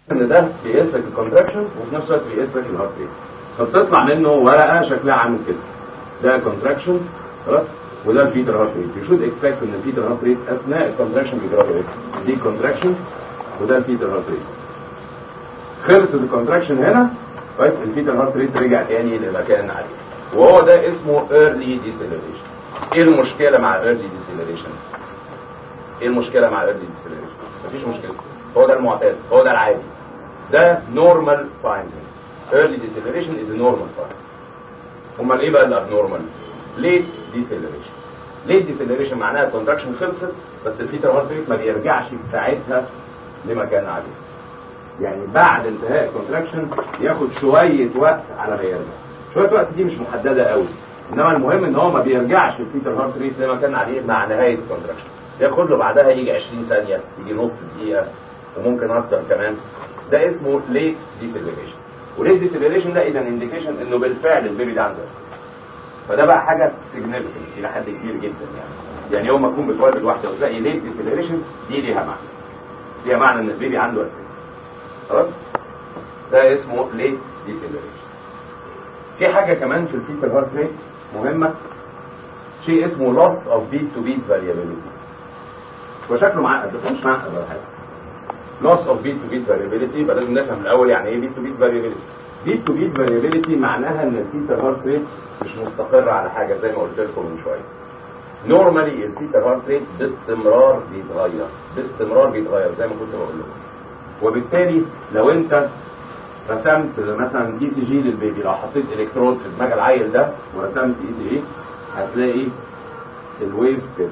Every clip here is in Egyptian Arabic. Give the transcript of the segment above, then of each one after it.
ان ده بيقيس لك الكونتراكشن وفي نفس الوقت بيقيس لك الهارت ريت فبتطلع منه ورقه شكلها عامل كده ده كونتراكشن خلاص وده الفيتر هارت ريت يو شود اكسبكت ان الفيتر هارت ريت اثناء الكونتراكشن بيجرى له ايه دي كونتراكشن وده الفيتر هارت ريت خلصت الكونتراكشن هنا كويس الفيتر هارت ريت رجع تاني لمكان عليه وهو ده اسمه early deceleration ايه المشكله مع early deceleration ايه المشكله مع early deceleration مفيش مشكله هو ده المعتاد هو ده العادي ده normal finding early deceleration is a normal finding امال ايه بقى الابنورمال late deceleration late deceleration معناها الكونتراكشن خلصت بس الفيتر هارت ريت ما بيرجعش في ساعتها لمكان عليه يعني بعد انتهاء الكونتراكشن ياخد شويه وقت على ما يرجع شويه وقت دي مش محدده قوي انما المهم ان هو ما بيرجعش الفيتر هارت ريت زي ما كان عليه مع نهايه الكونتراكشن ياخد له بعدها يجي 20 ثانيه يجي نص دقيقه وممكن اكتر كمان ده اسمه ليت ديسيلريشن وليت ديسيلريشن ده اذا انديكيشن انه بالفعل البيبي ده عنده فده بقى حاجه سيجنيفيكنت الى حد كبير جدا يعني يعني يوم ما تكون بتولد واحده وتلاقي ليت ديسيلريشن دي ليها معنى ليها معنى ان البيبي عنده اساسا خلاص ده اسمه ليت ديسيلريشن في حاجه كمان في الفيتال هارت ريت مهمه شيء اسمه loss of beat to beat variability هو شكله معقد بس مش معقد ولا حاجه loss of beat to beat variability يبقى لازم نفهم الاول يعني ايه beat to beat variability beat to beat variability معناها ان الفيتال هارت ريت مش مستقر على حاجه زي ما قلت لكم من شويه نورمالي الفيتال هارت ريت باستمرار بيتغير باستمرار بيتغير زي ما كنت بقول لكم وبالتالي لو انت رسمت مثلا اي سي جي للبيبي لو حطيت الكترود في دماغ العيل ده ورسمت اي سي جي هتلاقي الويف كده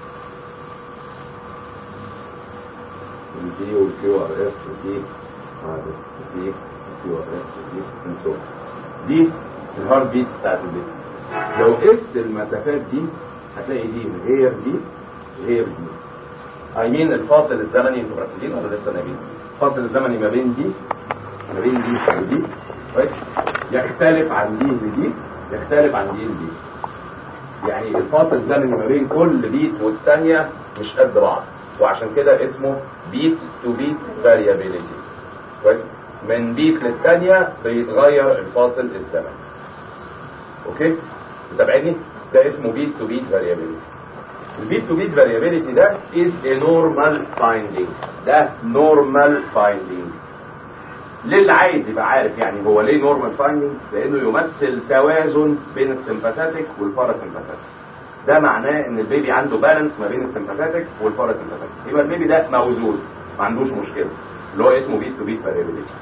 البي والكيو ار اس ودي ودي كيو ار اس ودي انسو دي الهارت بيت بتاعت البيبي لو قست المسافات دي هتلاقي دي غير دي غير دي اي مين الفاصل الزمني انتوا مركزين ولا لسه نايمين الفاصل الزمني ما بين دي ما بين دي ودي كويس يختلف عن دي لدي يختلف عن دي لدي يعني الفاصل الزمني ما بين كل بيت والثانيه مش قد بعض وعشان كده اسمه بيت تو بيت فاريابيليتي كويس من بيت للثانيه بيتغير الفاصل الزمني اوكي متابعيني ده اسمه بيت تو بيت فاريابيليتي البيت تو بيت فاريابيليتي ده is a normal finding ده normal finding للي عايز يبقى عارف يعني هو ليه نورمال فايندنج لانه يمثل توازن بين السمباثاتيك والباراسمباثاتيك ده معناه ان البيبي عنده بالانس ما بين السمباثاتيك والباراسمباثاتيك يبقى البيبي ده موزون ما عندوش مشكله اللي هو اسمه بيت تو بيت فاريابيليتي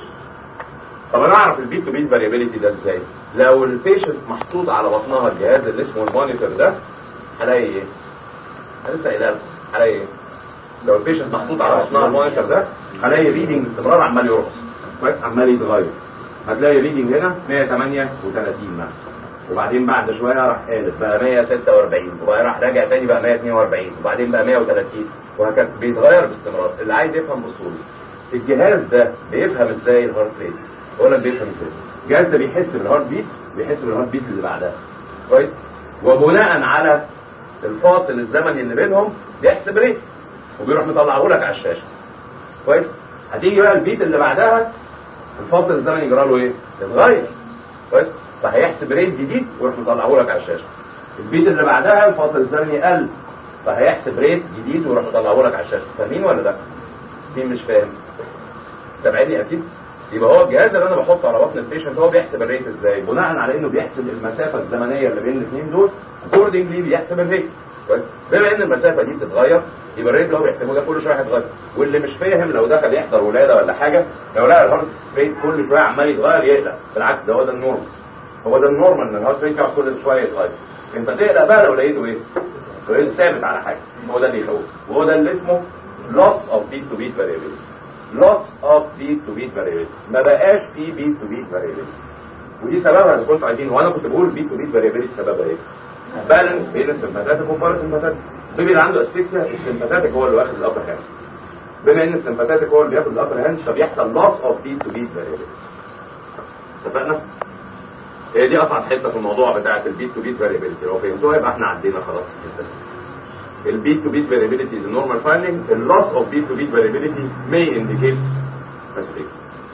طب انا اعرف البيت تو بيت فاريابيليتي ده ازاي لو البيشنت محطوط على بطنها الجهاز اللي اسمه المونيتور ده هلاقي ايه انا لسه قايلها لكم هلاقي ايه لو البيشنت محطوط على بطنها المونيتور ده هلاقي ريدنج باستمرار عمال يرقص كويس عمال يتغير هتلاقي ريدنج هنا 138 مثلا وبعدين بعد شويه راح قالت بقى 146 وبعدين راح راجع تاني بقى 142 وبعدين بقى 130 وهكذا بيتغير باستمرار اللي عايز يفهم بصوره الجهاز ده بيفهم ازاي الهارت ريت ولا بيفهم ازاي الجهاز ده بيحس بالهارت بيت بيحس بالهارت بيت اللي بعدها كويس وبناء على الفاصل الزمني اللي بينهم بيحسب ريت وبيروح مطلعه لك على الشاشه كويس هتيجي بقى البيت اللي بعدها الفاصل الزمني يجرى له ايه؟ يتغير كويس فهيحسب ريت جديد ويروح مطلعه لك على الشاشه البيت اللي بعدها الفاصل الزمني قل فهيحسب ريت جديد ويروح مطلعه لك على الشاشه فاهمين ولا لا؟ مين مش فاهم؟ تابعيني اكيد يبقى هو الجهاز اللي انا بحطه على بطن البيشنت هو بيحسب الريت ازاي؟ بناء على انه بيحسب المسافه الزمنيه اللي بين الاثنين دول اكوردنجلي بيحسب الريت كويس بما ان المسافه دي بتتغير يبقى الريت اللي هو بيحسبه ده كل شويه هيتغير واللي مش فاهم لو دخل يحضر ولاده ولا حاجه لو لقى الهارت ريت كل شويه عمال يتغير يقلق بالعكس ده هو ده النورمال هو ده النورمال ان الهارت ريت يقعد كل شويه يتغير انت تقلق بقى لو لقيته ايه؟ لو لقيته ثابت على حاجه هو ده اللي يخوف وهو ده اللي اسمه loss of beat to beat variability loss of beat to beat variability ما بقاش في beat to beat variability ودي سببها اذا كنتوا عايزين وانا كنت بقول beat to beat variability سببها ايه؟ بالانس بين السمباثاتيك والباراسمباثاتيك البيبي اللي عنده اسفيكسيا السمباثاتيك هو اللي واخد الابر هاند بما ان السمباثاتيك هو اللي بياخد الابر هاند فبيحصل loss of beat to beat variability اتفقنا؟ هي دي اصعب حته في الموضوع بتاعه البيت تو بيت فاريبيلتي لو فهمتوها يبقى احنا عدينا خلاص البيت تو بيت فاريبيلتي is a normal finding the loss of beat to beat variability may indicate اسفكسيا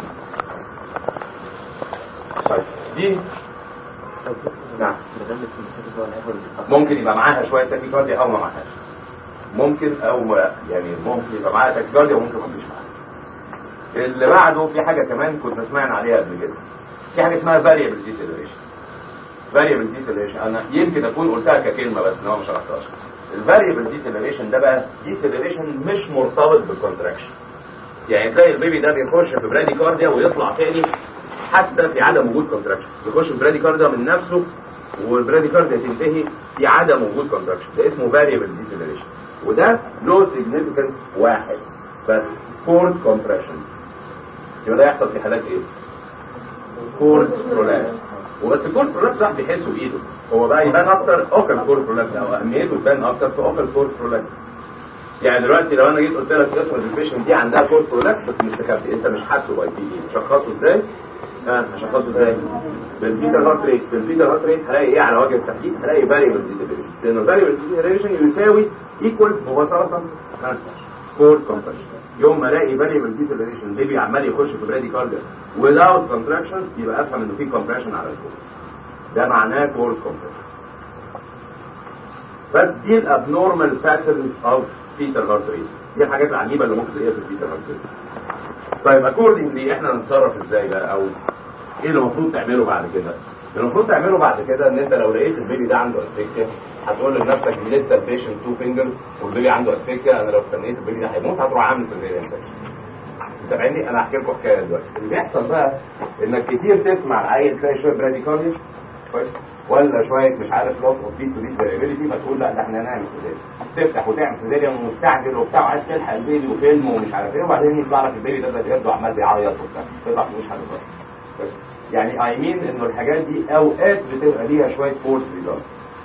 طيب دي نعم ممكن يبقى معاها شويه تاكيكارديا او ما معاهاش ممكن او ما يعني ممكن يبقى معاها تاكيكارديا وممكن ما فيش معاها اللي بعده في حاجه كمان كنا سمعنا عليها قبل كده في حاجه اسمها فاريبل ديسيلريشن فاريبل ديسيلريشن انا يمكن اكون قلتها ككلمه بس ان هو ما شرحتهاش الفاريبل ديسيلريشن ده بقى ديسيلريشن مش مرتبط بالكونتراكشن يعني تلاقي البيبي ده بيخش في برادي كارديا ويطلع تاني حتى في عدم وجود كونتراكشن يخش في برادي كارديا من نفسه والبرادي كارديا تنتهي في عدم وجود كونتراكشن ده اسمه فاريبل ديسيلريشن وده له سيجنيفيكانس واحد بس كورد كومبريشن يبقى ده يحصل في حالات ايه؟ كورد برولابس وبس الكورد برولابس راح بيحسه بايده هو بقى يبان اكتر اوكل كورد برولابس او اهميته تبان اكتر في اوكل كورد برولابس يعني دلوقتي لو انا جيت قلت لك يا البيشنت دي عندها كورد برولابس بس مش مستخبي انت مش حاسه باي بي تشخصه ازاي؟ اه هشخصه ازاي؟ بالبيتا هارت ريت بالبيتا هارت ريت هلاقي ايه على وجه التحديد؟ هلاقي فاريبل ديسيبريشن لان الفاريبل ديسيبريشن يساوي ايكوالز مباشره كورد كومبريشن يوم ما الاقي فاريبل ديسيبريشن بيبي عمال يخش في برادي كارديا without contraction يبقى افهم انه في كومبريشن على الكورد ده معناه كورد كومبريشن بس دي الابنورمال باترنز اوف بيتر هارت ريت دي الحاجات العجيبه اللي ممكن تلاقيها في البيتر هارت ريت طيب اكوردنجلي احنا نتصرف ازاي بقى او ايه اللي المفروض تعمله بعد كده المفروض تعمله بعد كده ان انت لو لقيت البيبي ده عنده اسفكسيا هتقول لنفسك إن لسه البيشنت تو فينجرز والبيبي عنده اسفكسيا انا لو استنيت البيبي ده هيموت هتروح عامل سيزيريان سكشن متابعني انا هحكي لكم حكايه دلوقتي اللي بيحصل بقى انك كتير تسمع العيل تلاقي شويه براديكارديا كويس ولا شويه مش عارف لوس اوف بيت تو بيت فاريبيليتي فتقول لا ده احنا هنعمل سيزيريان تفتح وتعمل سيزيريان ومستعجل وبتاع وعايز تلحق البيبي وفيلم ومش عارف ايه وبعدين يطلع لك البيبي ده ده يبدو عمال بيعيط وبتاع تطلع مش حاجه خالص يعني اي مين انه الحاجات دي اوقات بتبقى ليها شويه فورس ريزلت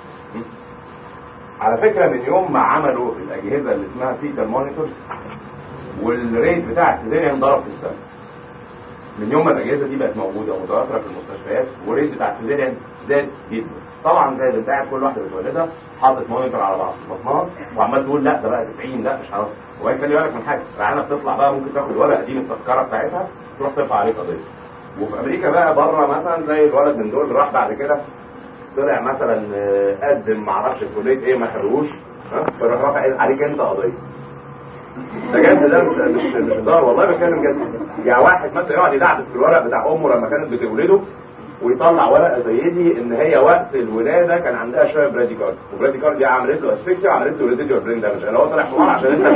على فكره من يوم ما عملوا الاجهزه اللي اسمها فيتال مونيتورز والريت بتاع السيزيريان ضرب في السنه من يوم ما الاجهزه دي بقت موجوده ومتوفره في المستشفيات والريت بتاع السيزيريان زاد جدا طبعا زاد انت قاعد كل واحده بتولدها حاطط مونيتور على بعض بطنها وعمال تقول لا ده بقى 90 لا مش عارف وبعدين خلي بالك من حاجه العيانه بتطلع بقى ممكن تاخد ورقه دي من التذكره بتاعتها تروح ترفع عليه قضيه وفي امريكا بقى بره مثلا زي الولد من دول راح بعد كده طلع مثلا قدم معرفش في كليه ايه ما خدوش فراح رافع عليك انت قضيه ده جد ده مش مش مش هزار والله بتكلم جد يعني واحد مثلا يقعد يدعبس في الورق بتاع امه لما كانت بتولده ويطلع ورقه زي دي ان هي وقت الولاده كان عندها شويه برادي كارد وبرادي كارد دي عملت له اسفكسيا وعملت له ريزيديو برين دامج انا هو طالع حمار عشان انت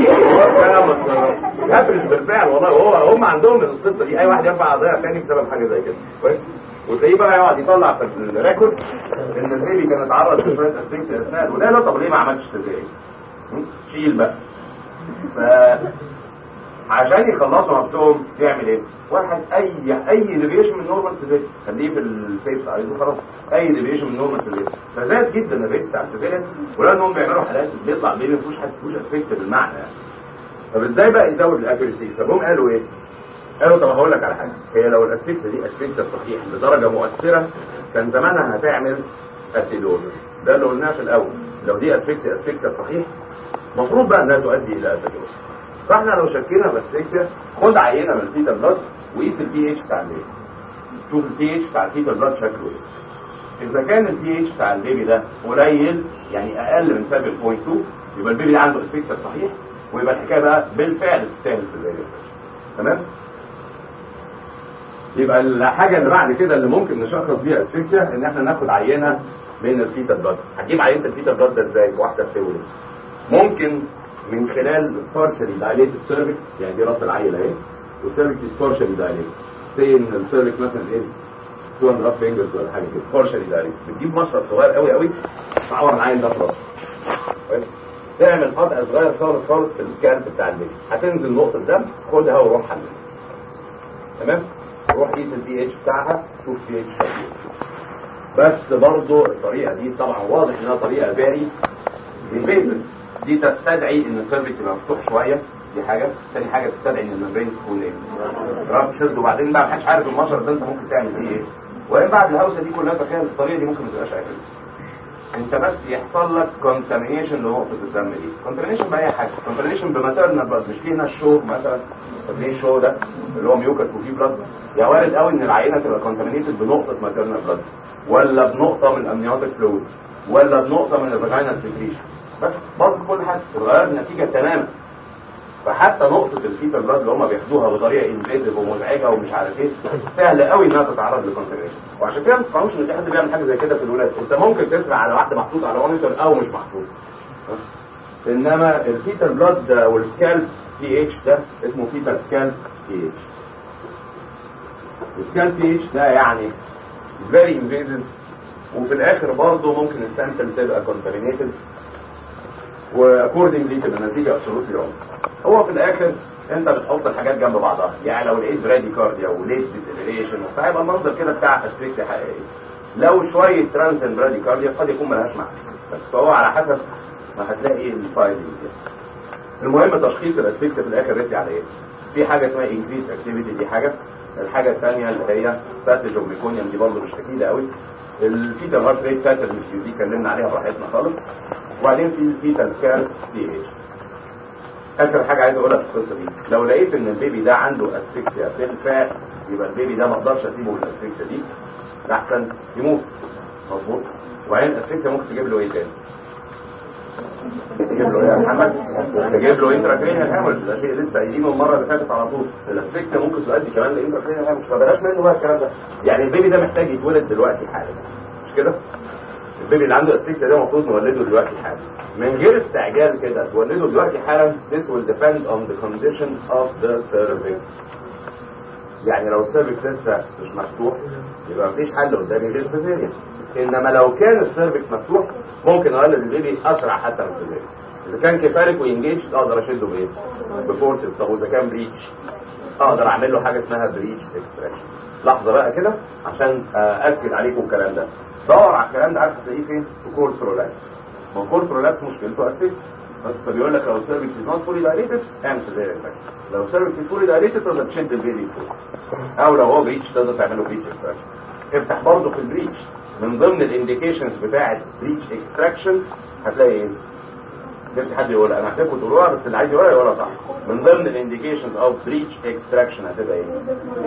هبرس بالفعل والله وهو هم عندهم القصه دي اي واحد يرفع قضيه تاني بسبب حاجه زي كده كويس وتلاقيه بقى يقعد يطلع في الريكورد ان البيبي كان اتعرض لشويه اسفكسيا اثناء الولاده طب ليه ما عملتش سيزاريان؟ شيل بقى ف عشان يخلصوا نفسهم يعمل ايه؟ واحد اي اي ديفيشن من نورمال سيفيريتي خليه في السيف سايد وخلاص اي ديفيشن من نورمال سيفيريتي فزاد جدا الريت بتاع السيفيريتي ولانهم بيعملوا حالات بيطلع بيه ما فيهوش حد فيهوش اسفكسيا بالمعنى يعني طب ازاي بقى يزود الاكيورسي؟ طب هم قالوا ايه؟ قالوا طب هقول لك على حاجه هي لو الاسفكسيا دي اسفكسيا صحيح بدرجه مؤثره كان زمانها هتعمل اسيدوزس ده اللي قلناه في الاول لو دي اسفكسيا اسفكسيا صحيح المفروض بقى انها تؤدي الى اسيدوزس فاحنا لو شكينا باسفكسيا خد عينه من الفيتا بلاد وقيس البي اتش بتاع البيبي شوف البي اتش بتاع الفيتا بلاد شكله ايه اذا كان البي اتش بتاع البيبي ده قليل يعني اقل من 7.2 يبقى البيبي ده عنده اسفكسيا صحيح ويبقى الحكايه بقى بالفعل تستاهل سيزاريان تمام يبقى الحاجه اللي بعد كده اللي ممكن نشخص بيها اسفكسيا ان احنا ناخد عينه من الفيتا بلاد هتجيب عينه الفيتا بلاد ده ازاي واحده بتولد ممكن من خلال partially dilated cervix يعني دي راس العيل اهي والسيرفكس is partially dilated say ان السيرفكس مثلا is 2 and a half fingers ولا حاجه كده partially dilated بتجيب مشرط صغير قوي قوي تعور العيل ده في راسه تعمل قطع صغير خالص خالص في السكالب بتاع البيبي هتنزل نقطه دم خدها وروح حللها تمام روح قيس البي اتش بتاعها شوف بي اتش بس برضه الطريقه دي طبعا واضح انها طريقه فيري invasive دي تستدعي ان السيرفيس يبقى مفتوح شويه دي حاجه ثاني حاجه تستدعي ان الممبرين تكون ايه رابشرد وبعدين بقى محدش عارف المشرط ده انت ممكن تعمل فيه ايه وبعدين بعد الهوسه دي كلها تخيل الطريقه دي ممكن ما تبقاش عارف انت بس يحصل لك كونتامينيشن لنقطه الدم دي كونتامينيشن باي حاجه كونتامينيشن بماتيرنال بلاد مش في هنا الشو مثلا فاكرين الشو ده اللي هو ميوكس وفيه بلاد يا وارد قوي ان العينه تبقى كونتامينيتد بنقطه ماتيرنال بلاد ولا بنقطه من الامنيوتيك فلويد ولا بنقطه من الفاجينال سكريشن بس باظت كل حاجه اتغير النتيجه تماما فحتى نقطة الفيتال بلاد اللي هم بياخدوها بطريقة انفيزيف ومزعجة ومش عارف ايه سهل قوي انها تتعرض لكونتاميشن وعشان كده ما تفهموش ان في حد بيعمل حاجة زي كده في الولاد انت ممكن تسمع على واحدة محطوط على مونيتور او مش محطوط انما الفيتال بلاد والسكالب بي اتش ده اسمه فيتال سكالب بي اتش السكالب بي اتش ده يعني فيري انفيزيف وفي الاخر برضه ممكن السامبل تبقى كونتامينيتد واكوردنجلي تبقى النتيجه ابسولوتلي رونج هو في الاخر انت بتحط الحاجات جنب بعضها يعني لو لقيت براديكارديا ولقيت ديسلريشن وبتاع يبقى المنظر كده بتاع اسفكسيا حقيقيه لو شويه ترانزن براديكارديا قد يكون ملهاش معنى بس فهو على حسب ما هتلاقي الفايلنج المهم تشخيص الاسفكسيا في الاخر رسي على ايه في حاجه اسمها انكريز اكتيفيتي دي حاجه الحاجه الثانيه اللي هي باسج اوف ميكونيوم دي برضه مش اكيده قوي الفيتال هارت ريت باترن دي اتكلمنا عليها براحتنا خالص وبعدين في الفيتال سكان دي اتش اخر حاجه عايز اقولها في القصه دي لو لقيت ان البيبي ده عنده اسفكسيا بالفعل يبقى البيبي ده ما اقدرش اسيبه بالاسفكسيا دي احسن يموت مظبوط وبعدين الاسفكسيا ممكن تجيب له ايه تاني تجيب له ايه يا محمد تجيب له انتراكرينيال هامل ده شيء لسه قايلينه المره اللي فاتت على طول الاسفكسيا ممكن تؤدي كمان لانتراكرينيال هامل فبلاش منه بقى الكلام ده يعني البيبي ده محتاج يتولد دلوقتي حالا مش كده البيبي اللي عنده اسفكسيا ده المفروض نولده دلوقتي حالا من غير استعجال كده تولده دلوقتي حالا this will depend on the condition of the cervix يعني لو السيرفكس لسه مش مفتوح يبقى مفيش حل قدامي غير سيزيريان انما لو كان السيرفكس مفتوح ممكن اولد البيبي اسرع حتى من السيزيريان اذا كان كفارك وينجيج اقدر اشده بايه؟ بفورسز طب واذا كان بريتش اقدر اعمل له حاجه اسمها بريتش اكستراكشن لحظه بقى كده عشان اكد عليكم الكلام ده دور على الكلام ده عارف تلاقيه فين؟ في كورس رولابس ما هو كورس رولابس مشكلته اسفكس فبيقول لك لو السيرفكس از نوت فولي دايليتد اعمل سيزيريان سكشن لو السيرفكس از فولي دايليتد تقدر تشد البيبي فوق او لو هو بريتش تقدر تعمل له بريتش اكستراكشن افتح برضه في البريتش من ضمن الانديكيشنز بتاعه بريتش اكستراكشن هتلاقي ايه؟ نفسي حد يقولها انا هسيبكم تقولوها بس اللي عايز يقولها يقولها صح من ضمن الانديكيشنز اوف بريتش اكستراكشن هتبقى ايه؟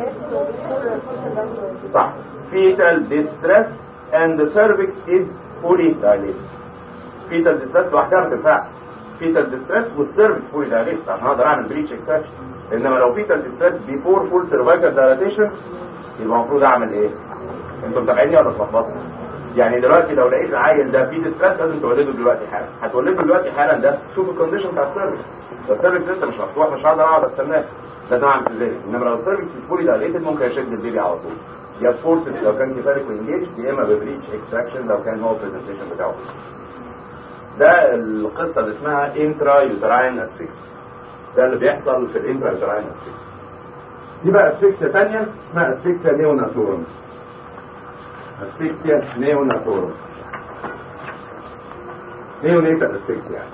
صح fetal distress and the cervix is fully dilated fetal distress لوحدها ما تنفعش fetal distress والسيرفكس fully dilated عشان اقدر اعمل بريتش اكستراكشن انما لو fetal distress before full cervical dilatation يبقى المفروض اعمل ايه؟ انتوا متابعيني ولا اتلخبطتوا؟ يعني دلوقتي لو لقيت العيل ده فيه ديستريس لازم تولده دلوقتي حالا هتولده دلوقتي حالا ده شوف الكونديشن بتاع السيرفكس لو السيرفكس لسه مش مفتوح مش هقدر اقعد استناه لازم اعمل سيزيريان انما لو السيرفكس فولي دايليتد ممكن اشد البيبي على طول يا فورس لو كان كفارك وانجيج يا اما ببريتش اكستراكشن لو كان هو البرزنتيشن بتاعه ده القصه اللي اسمها انترا يوتراين اسفيكس ده اللي بيحصل في الانترا يوتراين اسفيكس دي بقى اسفيكسيا ثانيه اسمها اسفيكسيا نيوناتورم اسفيكسيا نيوناتورم نيونيتال اسفيكسيا يعني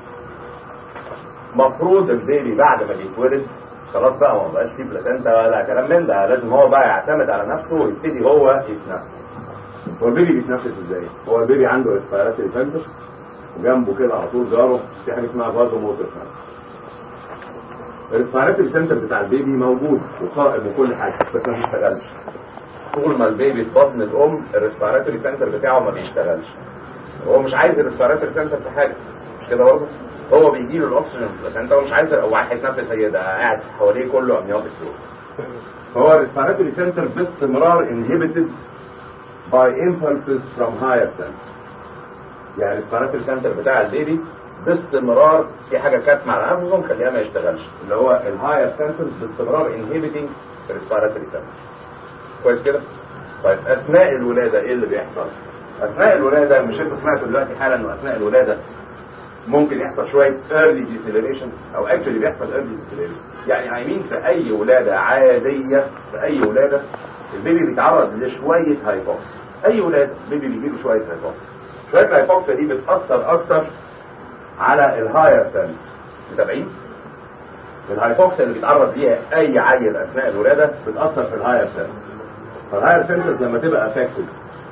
مفروض البيبي بعد ما بيتولد خلاص بقى ما بقاش فيه بلاسنتا ولا كلام من ده لازم هو بقى يعتمد على نفسه ويبتدي هو يتنفس هو البيبي بيتنفس ازاي؟ هو البيبي عنده ريسبيراتوري سنتر وجنبه كده على طول جاره في حاجه اسمها فازو موتور سنتر الريسبيراتوري سنتر بتاع البيبي موجود وقائم وكل حاجه بس ما بيشتغلش طول ما البيبي في بطن الام الريسبيراتوري سنتر بتاعه ما بيشتغلش هو مش عايز الريسبيراتوري سنتر في حاجه مش كده برضه هو بيجي له الاكسجين بس انت هو مش عايز هو هيتنفس هي ده قاعد حواليه كله امنيوتيك فلويد هو الريسبيراتوري سنتر باستمرار inhibited by impulses from higher center يعني الريسبيراتوري سنتر بتاع البيبي باستمرار في حاجه كاتمه على نفسه مخليها ما يشتغلش اللي هو الهاير سنتر باستمرار inhibiting الريسبيراتوري سنتر كويس كده طيب اثناء الولاده ايه اللي بيحصل اثناء الولاده مش انت سمعت دلوقتي حالا انه اثناء الولاده ممكن يحصل شويه early deceleration او actually بيحصل early deceleration يعني عايمين في اي ولاده عاديه في اي ولاده البيبي بيتعرض لشويه هايبوكس اي ولاده البيبي بيجي له شويه هايبوكس شويه الهايبوكس دي بتاثر اكتر على الهاير سيل متابعين الهايبوكس اللي بيتعرض ليها اي عيل اثناء الولاده بتاثر في الهاير سيل فالهاير سيلز لما تبقى افكتد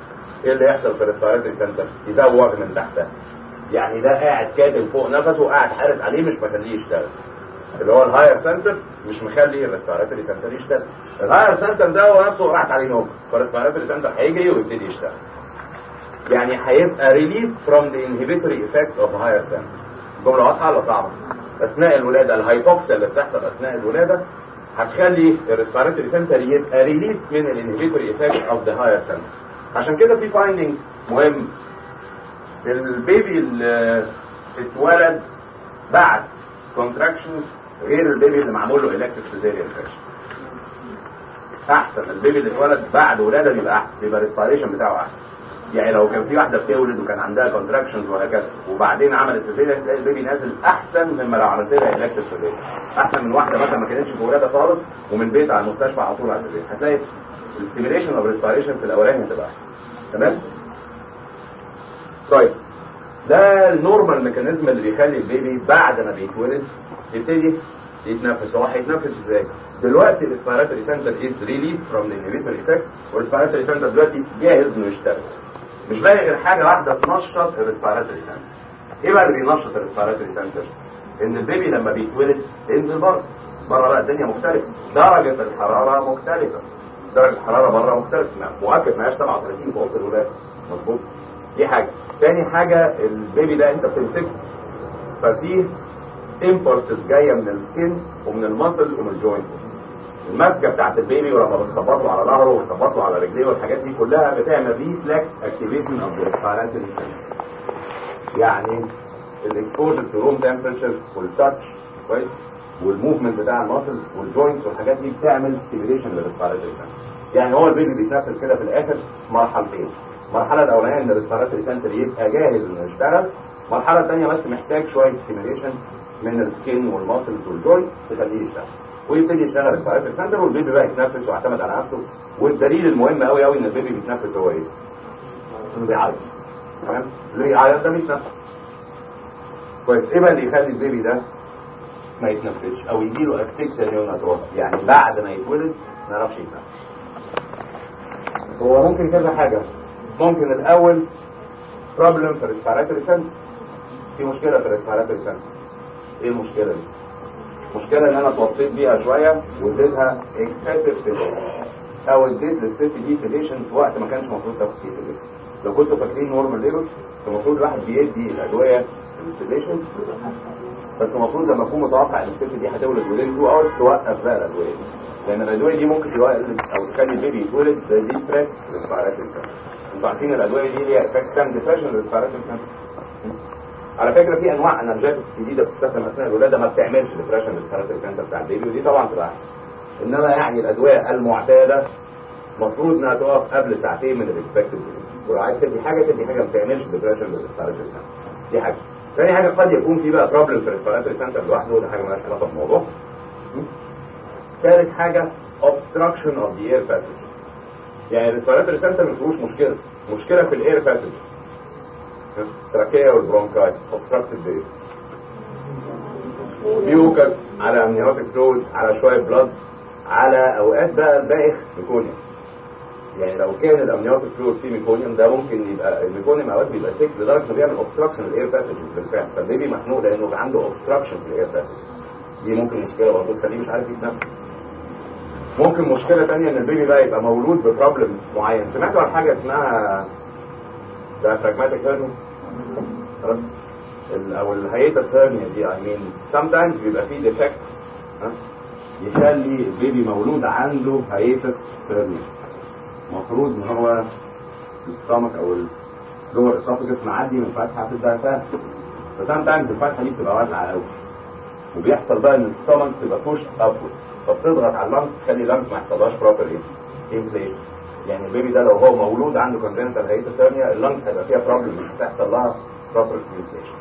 ايه اللي يحصل في الريسبيراتوري سنتر يزوغ من تحتها يعني ده قاعد كاتم فوق نفسه وقاعد حارس عليه مش مخليه يشتغل اللي هو الهاير سنتر مش مخلي الريسبيراتوري سنتر يشتغل الهاير سنتر ده هو نفسه راحت عليه نوم فالريسبيراتوري سنتر هيجي ويبتدي يشتغل يعني هيبقى ريليز فروم ذا انهبيتوري افكت اوف هاير سنتر جمله واضحه ولا صعبه اثناء الولاده الهايبوكسيا اللي بتحصل اثناء الولاده هتخلي الريسبيراتوري سنتر يبقى ريليز من الانهبيتوري افكت اوف ذا هاير سنتر عشان كده في فايندنج مهم البيبي اللي اتولد بعد كونتراكشنز غير البيبي اللي معمول له الكتريك سيزيريان سكشن احسن البيبي اللي اتولد بعد ولاده بيبقى احسن بيبقى الريسبيريشن بتاعه احسن يعني لو كان في واحده بتولد وكان عندها كونتراكشنز وهكذا وبعدين عملت سيزيريان تلاقي البيبي نازل احسن مما لو عملت لها الكتريك سيزيريان احسن من واحده مثلا ما كانتش في ولاده خالص ومن بيت على المستشفى على طول على السيزيريان هتلاقي الستيميليشن اوف ريسبيريشن في الاولاني هتبقى احسن تمام طيب ده النورمال ميكانيزم اللي بيخلي البيبي بعد ما بيتولد يبتدي يتنفس هو هيتنفس ازاي دلوقتي الريسبيراتوري سنتر از ريليز فروم ذا انهبيتوري افكت والريسبيراتوري سنتر دلوقتي جاهز انه يشتغل مش باقي غير حاجه واحده تنشط الريسبيراتوري سنتر ايه بقى اللي بينشط الريسبيراتوري سنتر ان البيبي لما بيتولد ينزل بره بره بقى الدنيا مختلفه درجه الحراره مختلفه درجه الحراره بره مختلفه مؤكد ما هياش 37 في اوضه الولاده مظبوط دي حاجه تاني حاجه البيبي ده انت بتمسكه ففيه امبولسز جايه من السكين ومن المسل ومن الجوينت الماسكه بتاعت البيبي ولما بتخبط له على ظهره وتخبط له على رجليه والحاجات دي كلها بتعمل ريفلكس اكتيفيشن اوف ذا ريسبيراتوري يعني الاكسبوجر تو روم تمبرتشر والتاتش كويس والموفمنت بتاع الماسلز والجوينتس والحاجات دي بتعمل ستيميليشن للريسبيراتوري يعني هو البيبي بيتنفس كده في الاخر مرحلتين المرحله الاولانيه ان الريسبيراتوري سنتر يبقى جاهز انه يشتغل المرحله الثانيه بس محتاج شويه ستيميليشن من السكين والماسلز والجوينتس تخليه يشتغل ويبتدي يشتغل ريسبيراتوري سنتر والبيبي بقى يتنفس ويعتمد على نفسه والدليل المهم قوي قوي ان البيبي بيتنفس هو ايه؟ انه بيعيط تمام؟ اللي بيعيط ده بيتنفس كويس ايه بقى اللي يخلي البيبي ده ما يتنفسش او يجي له اسفكسيا نيوناتورال يعني بعد ما يتولد ما يعرفش يتنفس هو ممكن كذا حاجه ممكن الاول بروبلم في الريسبيراتوري سنتر في مشكله في الريسبيراتوري سنتر ايه المشكله دي مشكله ان انا اتوصيت بيها شويه واديتها اكسسيف سيديشن او اديت للست دي سيديشن في وقت ما كانش المفروض تاخد فيه سيديشن لو كنتوا فاكرين نورمال ليبل المفروض الواحد بيدي الادويه السيديشن بس المفروض لما اكون متوقع ان الست دي هتولد ولين 2 اورز توقف بقى الادويه دي لان الادويه دي ممكن توقف او تخلي البيبي يتولد زي دي بريس ريسبيراتوري سنتر انتوا عارفين الادويه دي ليها افكت كام ديبريشن ريسبيراتوري سنتر على فكره في انواع انرجيتكس جديده بتستخدم اثناء الولاده ما بتعملش ديبريشن ريسبيراتوري سنتر بتاع البيبي ودي طبعا تبقى احسن انما يعني الادويه المعتاده المفروض انها تقف قبل ساعتين من الاكسبكتد ولو عايز تدي حاجه تدي حاجه ما بتعملش ديبريشن ريسبيراتوري سنتر دي حاجه ثاني حاجه قد يكون في بقى بروبلم في الريسبيراتوري سنتر لوحده وده حاجه مالهاش علاقه بالموضوع ثالث حاجه obstruction of the air passages يعني الريسبيراتوري سنتر ما فيهوش مشكله مشكله في الاير passages التراكيه والبرونكاي obstructed بايه ميوكس على امنيوتيك فلويد على شويه بلاد على اوقات بقى الباقي ميكونيوم يعني لو كان الامنيوتيك فلويد فيه ميكونيوم ده ممكن يبقى الميكونيوم اوقات بيبقى ثيك لدرجه انه بيعمل اوبستراكشن للاير باسجز بالفعل فالبيبي مخنوق لانه عنده اوبستراكشن في الاير باسجز دي ممكن مشكله برضه تخليه مش عارف يتنفس ممكن مشكله ثانيه ان البيبي بقى يبقى مولود ببروبلم معين سمعتوا عن حاجه اسمها diaphragmatic hernia خلاص ال- او الهيئتس هيرنيا دي اي مين sometimes بيبقى فيه ديفكت يخلي البيبي مولود عنده هيئتس هيرنيا المفروض ان هو الستامك او اللور اسوفجس معدي من فتحه في الدهفان فسام تايمز الفتحه دي بتبقى واسعه قوي وبيحصل بقى ان الستامك تبقى بوش ابورز فبتضغط على اللمس تخلي اللمس ما يحصلهاش بروبر انفليشن يعني البيبي ده لو هو مولود عنده كونجنتال هيئتس هيرنيا اللمس هيبقى فيها بروبلم مش هتحصل لها بروبر انفليشن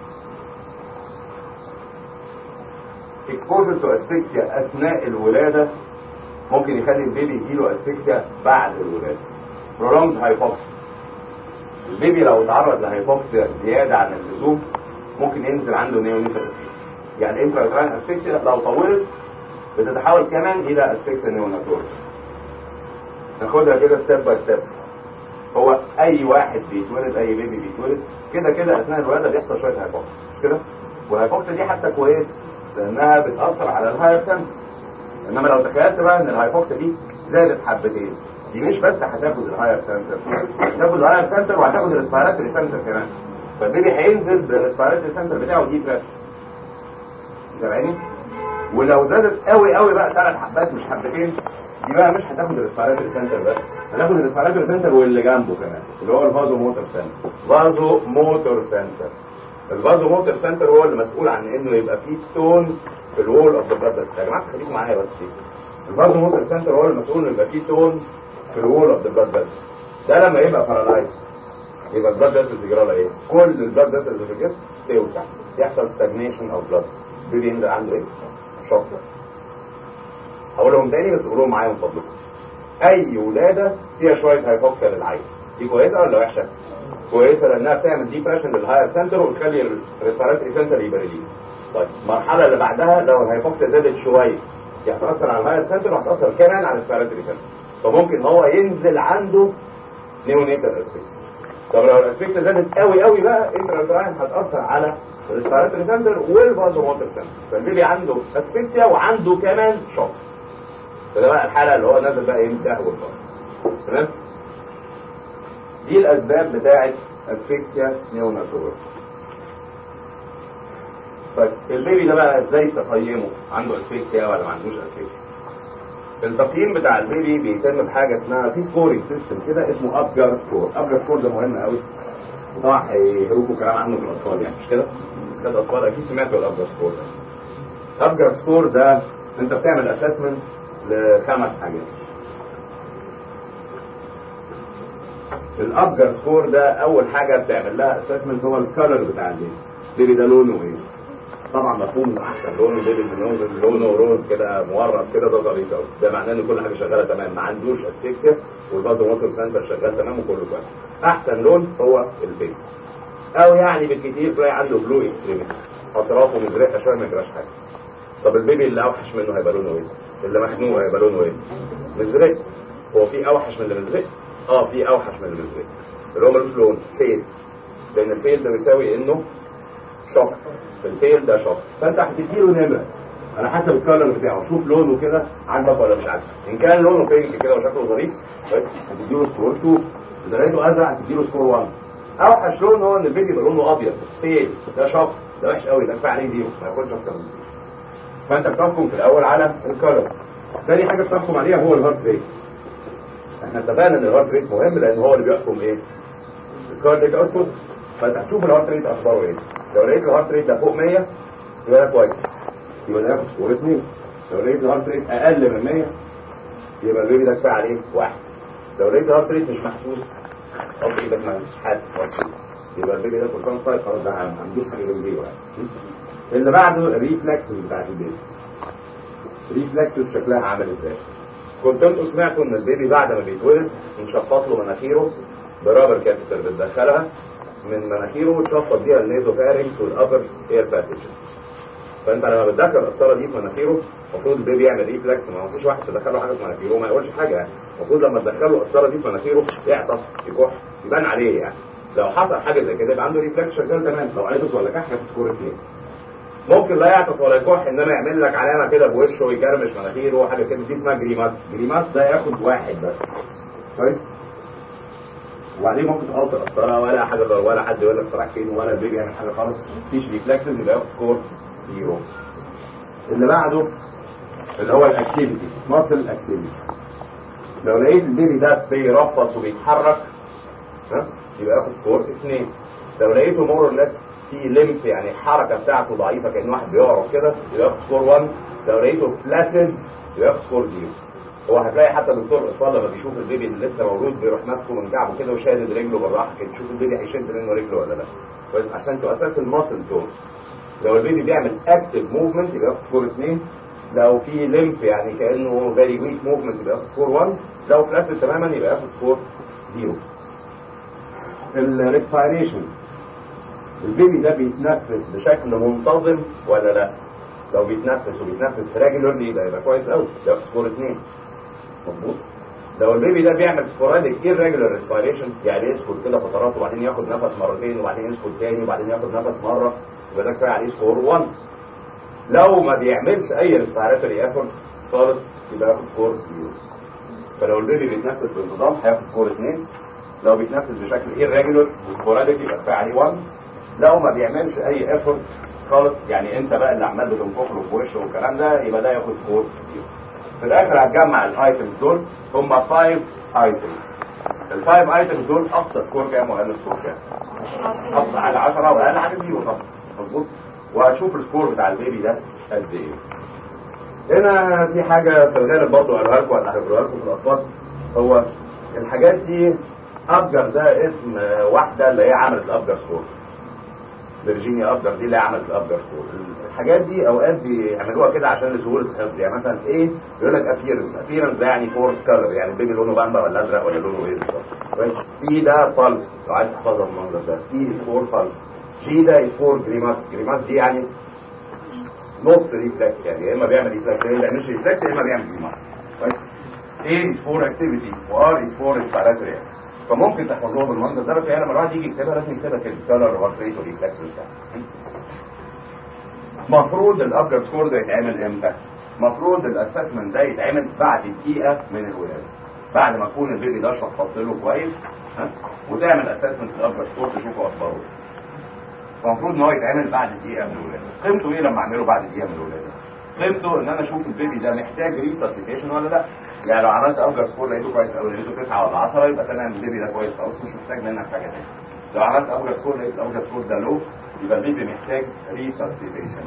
exposure to asphyxia اثناء الولاده ممكن يخلي البيبي يجيله اسفكسيا بعد الولاده prolonged hypoxia البيبي لو اتعرض لهيبوكسيا زياده عن اللزوم ممكن ينزل عنده نيونيتال اسفكسيا يعني انترا اسفكسيا لو طولت بتتحول كمان الى اسفكسيا نيوناتورال ناخدها كده ستيب باي ستيب هو اي واحد بيتولد اي بيبي بيتولد كده كده اثناء الولاده بيحصل شويه هايبوكس مش كده والهايبوكس دي حتى كويس لانها بتاثر على الهاير سنتر انما لو تخيلت بقى ان الهايبوكس دي زادت حبتين دي مش بس هتاخد الهاير سنتر هتاخد الهاير سنتر وهتاخد الاسبيراتوري سنتر كمان فالبيبي هينزل بالاسبيراتوري سنتر بتاعه دي بريشر سامعني ولو زادت قوي قوي بقى ثلاث حبات مش حبتين دي بقى مش هتاخد الاسبيراتوري سنتر بس هتاخد الاسبيراتوري سنتر واللي جنبه كمان اللي هو الفازو موتور سنتر فازو موتور سنتر الفازو موتور سنتر هو اللي مسؤول عن انه يبقى فيه تون في الوول اوف ذا بلاد بس يا جماعه خليكم معايا بس كده الفازو موتور سنتر هو المسؤول انه يبقى فيه تون في الوول اوف ذا بلاد بس ده لما يبقى بارالايز يبقى البلاد فيسلز يجرى لها ايه؟ كل البلاد فيسلز في الجسم توسع يحصل ستاجنيشن اوف بلاد بيبي ينزل عنده ايه؟ شوك هقولهم تاني بس قولوهم معايا من فضلكم اي ولاده فيها شويه هايبوكسيا للعين دي كويسه ولا وحشه؟ كويسه لانها بتعمل ديبريشن للهاير سنتر وتخلي الريسبيراتوري سنتر يبقى ريليز طيب المرحله اللي بعدها لو الهايبوكسيا زادت شويه دي هتاثر على الهاير سنتر وهتاثر كمان على الريسبيراتوري سنتر فممكن هو ينزل عنده نيونيتال اسبيكس طب لو الاسبيكس زادت قوي قوي بقى انترانتراين هتاثر على الريسبيراتوري سنتر والفازو موتور سنتر فالبيبي عنده اسبيكسيا وعنده كمان شوك فده بقى الحاله اللي هو نازل بقى ايه متدهور تمام دي الاسباب بتاعه اسفيكسيا نيوناتور طيب البيبي ده بقى ازاي تقيمه عنده اسفيكسيا ولا ما عندوش اسفيكسيا التقييم بتاع البيبي بيتم بحاجه اسمها في سكورينج سيستم كده اسمه ابجار سكور ابجار سكور ده مهم قوي وطبعا هيهروكوا كلام عنه في الاطفال يعني مش كده؟ كده الاطفال اكيد سمعتوا الابجار سكور ده ابجار سكور ده انت بتعمل اسسمنت لخمس حاجات الابجر سكور ده اول حاجه بتعمل لها اسسمنت هو الكالر بتاع البيبي البيبي ده لونه ايه طبعا مفهوم انه احسن لون البيبي اللي لونه روز كده مورد كده ده ظريف قوي ده معناه ان كل حاجه شغاله تمام ما عندوش اسفيكسيا والبازو موتور سنتر شغال تمام وكله كويس احسن لون هو البيبي او يعني بالكتير تلاقي عنده بلو اكستريميتي اطرافه مزرقه شويه ما يجراش حاجه طب البيبي اللي اوحش منه هيبقى لونه ايه اللي مخنوق هيبقى لونه ايه مزرق هو في اوحش من اللي مزرق اه في اوحش من اللي مزرق اللي هو ملوش لون فيل لان الفيل ده بيساوي انه شوك الفيل ده شوك فانت هتديله نمره على حسب الكالر بتاعه شوف لونه كده عاجبك ولا مش عاجبك ان كان لونه بينك كده وشكله ظريف بس هتديله سكور 2 اذا لقيته ازرق هتديله سكور 1 اوحش لون هو ان البيبي يبقى لونه ابيض فيل ده شوك ده وحش قوي ده كفايه عليه زيرو ما ياخدش اكتر من زيرو فانت بتحكم في الاول على الكالر ثاني حاجه بتحكم عليها هو الهارت ريت احنا اتفقنا ان الهارت ريت مهم لان هو اللي بيحكم ايه الكارديك اوتبوت فانت هتشوف الهارت ريت اخباره ايه لو لقيت الهارت ريت ده فوق 100 يبقى ده كويس يبقى ده ياخد سكور 2 لو لقيت الهارت ريت اقل من 100 يبقى البيبي ده كفايه عليه واحد لو لقيت الهارت ريت مش محسوس او ايدك مش حاسس هارت يبقى البيبي ده كورتان فايت خلاص ده ما عندوش حاجه غير زيرو يعني اللي بعده الريفلكس بتاعت البيبي الريفلكس شكلها عامل ازاي كنت انتوا سمعتوا ان البيبي بعد ما بيتولد نشفط له مناخيره برابر كاثيتر بتدخلها من مناخيره وتشفط بيها النيزو فارنكس والابر اير باسج فانت لما بتدخل القسطره دي في مناخيره المفروض البيبي يعمل ريفلكس ما فيش واحد تدخله حاجه في مناخيره وما يقولش حاجه يعني المفروض لما تدخله القسطره دي في مناخيره يعطس يكح يبان عليه يعني لو حصل حاجه زي كده يبقى عنده ريفلكس شغال تمام لو عيطس ولا كح ياخد سكور اثنين ممكن لا يعطس ولا يكح انما يعمل لك علامه كده بوشه ويكرمش مناخيره وحاجه كده دي اسمها جريماس جريماس ده ياخد واحد بس كويس وبعدين ممكن تحط قسطره ولا حاجه ولا حد يقول لك فرحتين ولا البيبي يعمل حاجه خالص مفيش ريفلكسز يبقى ياخد سكور زيرو اللي بعده اللي هو الاكتيفيتي ماسل اكتيفيتي لو لقيت البيبي ده بيرفص وبيتحرك ها يبقى ياخد سكور اثنين لو لقيته مور لس في ليمف يعني الحركه بتاعته ضعيفه كان واحد بيعرف كده يبقى ياخد سكور 1 لو لقيته فلاسد يبقى ياخد سكور 0 هو هتلاقي حتى دكتور الاطفال لما بيشوف البيبي اللي لسه مولود بيروح ماسكه من كعبه كده وشادد رجله بالراحه كده يشوف البيبي هيشد منه رجله ولا لا كويس عشان تو اساس الماسل تون لو البيبي بيعمل اكتف موفمنت يبقى ياخد سكور 2 لو في ليمف يعني كانه فيري ويك موفمنت يبقى ياخد سكور 1 لو فلاسد تماما يبقى ياخد سكور 0 الريسبيريشن البيبي ده بيتنفس بشكل منتظم ولا لا لو بيتنفس وبيتنفس ريجولرلي يبقى يبقى كويس قوي ده سكور 2 مظبوط لو البيبي ده بيعمل سبوراديك irregular respiration يعني يسكت كده فترات وبعدين ياخد نفس مرتين وبعدين يسكت تاني وبعدين ياخد نفس مره يبقى ده كفايه عليه سكور 1 لو ما بيعملش اي ريسبيراتوري ايفورت خالص يبقى ياخد سكور 0 فلو البيبي بيتنفس بانتظام هياخد سكور 2 لو بيتنفس بشكل irregular وسبوراديك يبقى كفايه عليه 1 لو ما بيعملش اي ايفورت خالص يعني انت بقى اللي عمال بتنفخ له في وشه والكلام ده يبقى ده ياخد سكور 0 في الاخر هتجمع الايتمز دول هم 5 ايتمز الفايف ايتمز دول اقصى سكور كام واقل سكور كام اقصى حاجه 10 واقل حاجه 0 طبعا مظبوط وهتشوف السكور بتاع البيبي ده قد ايه هنا في حاجه في الغالب برضه قالها لكم ولا هقولها لكم في الاطفال هو الحاجات دي ابجر ده اسم واحده اللي هي عملت الابجر سكور فيرجينيا ابجر دي اللي هي عملت الابجر سكور الحاجات دي اوقات بيعملوها كده عشان لسهوله الحفظ يعني مثلا ايه يقول لك ابييرنس ابييرنس ده يعني فور كلر يعني البيبي لونه بامبا ولا ازرق ولا لونه ايه بالظبط في ده فالس لو عايز تحفظها بالمنظر ده في فور فالس جي ده فور جريماس جريماس دي يعني نص ريفلكس يعني يا اما بيعمل ريفلكس يا اما مش ريفلكس يا اما بيعمل جريماس كويس ايه از فور اكتيفيتي وار از فور ريسبيراتوري فممكن تحفظوها بالمنظر ده بس يعني لما الواحد يجي يكتبها لازم يكتبها كده كلر وهارت ريت وريفلكس وبتاع مفروض الابجر سكور ده يتعمل امتى؟ مفروض الاسسمنت ده يتعمل بعد دقيقه من الولاده بعد ما تكون البيبي ده شخصت له كويس ها وتعمل اسسمنت الابجر سكور تشوفه اخباره المفروض ان هو يتعمل بعد دقيقه من الولاده قيمته ايه لما اعمله بعد دقيقه من الولاده قيمته ان انا اشوف البيبي ده محتاج ريساسيتيشن ولا لا يعني لو عملت ابجر سكور لقيته كويس او لقيته 9 ولا 10 يبقى تمام البيبي ده كويس خلاص مش محتاج منك حاجه تاني لو عملت ابجر سكور لقيت الابجر سكور ده لو يبقى البيبي محتاج ريساسيتيشن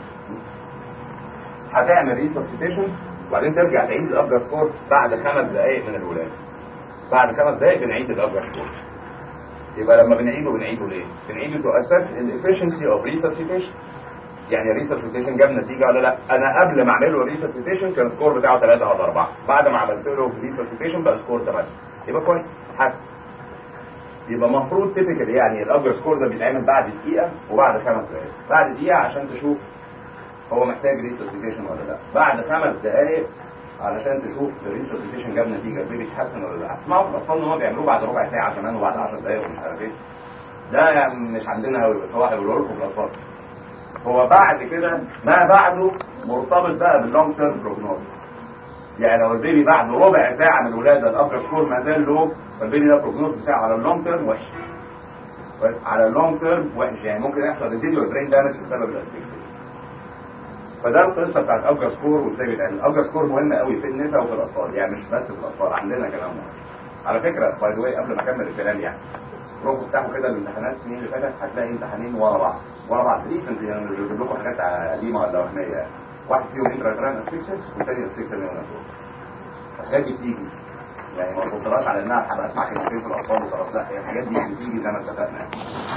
هتعمل ريساسيتيشن وبعدين ترجع تعيد الابجر سكور بعد خمس دقائق من الولاده بعد خمس دقائق بنعيد الابجر سكور يبقى لما بنعيده بنعيده ليه؟ بنعيده تو اساس الافشنسي اوف ريساسيتيشن يعني الريساسيتيشن جاب نتيجه ولا لا؟ انا قبل ما اعمل له ريساسيتيشن كان السكور بتاعه 3 ولا 4 بعد ما عملت له ريساسيتيشن بقى سكور 8 يبقى كويس حسن يبقى المفروض تيبيكال يعني الابجر سكور ده بيتعمل بعد دقيقه وبعد خمس دقائق بعد دقيقه عشان تشوف هو محتاج ريسوسيتيشن ولا لا بعد خمس دقائق علشان تشوف الريسوسيتيشن جاب نتيجه البيبي اتحسن ولا لا هتسمعوا في الاطفال ان هم بيعملوه بعد ربع ساعه كمان وبعد 10 دقائق ومش عارف ايه ده يعني مش عندنا قوي بس هو هيقولوا لكم في الاطفال هو بعد كده ما بعده مرتبط بقى باللونج تيرم بروجنوزس يعني لو البيبي بعد ربع ساعه من الولاده الابجر سكور ما زال له فالبيبي ده البروجنوز بتاعه على اللونج تيرم وحش بس على اللونج تيرم وحش يعني ممكن يحصل ريزيديوال برين دامج بسبب الاسبيكت فده القصه بتاعت الابجر سكور وازاي بيتعمل الابجر سكور مهم قوي في النساء وفي الاطفال يعني مش بس في الاطفال عندنا كمان مهم على فكره باي ذا قبل ما اكمل الكلام يعني روحوا افتحوا كده الامتحانات السنين اللي فاتت هتلاقي امتحانين ورا بعض ورا بعض ريسنت يعني مش بجيب لكم حاجات قديمه ولا وهميه يعني واحد فيهم انترا اسفيكسل والثاني اسفيكسل نيوناتور الحاجات دي بتيجي يعني ما توصلهاش على انها هبقى اسمع كلمتين في الاطفال وخلاص لا هي الحاجات دي بتيجي زي ما اتفقنا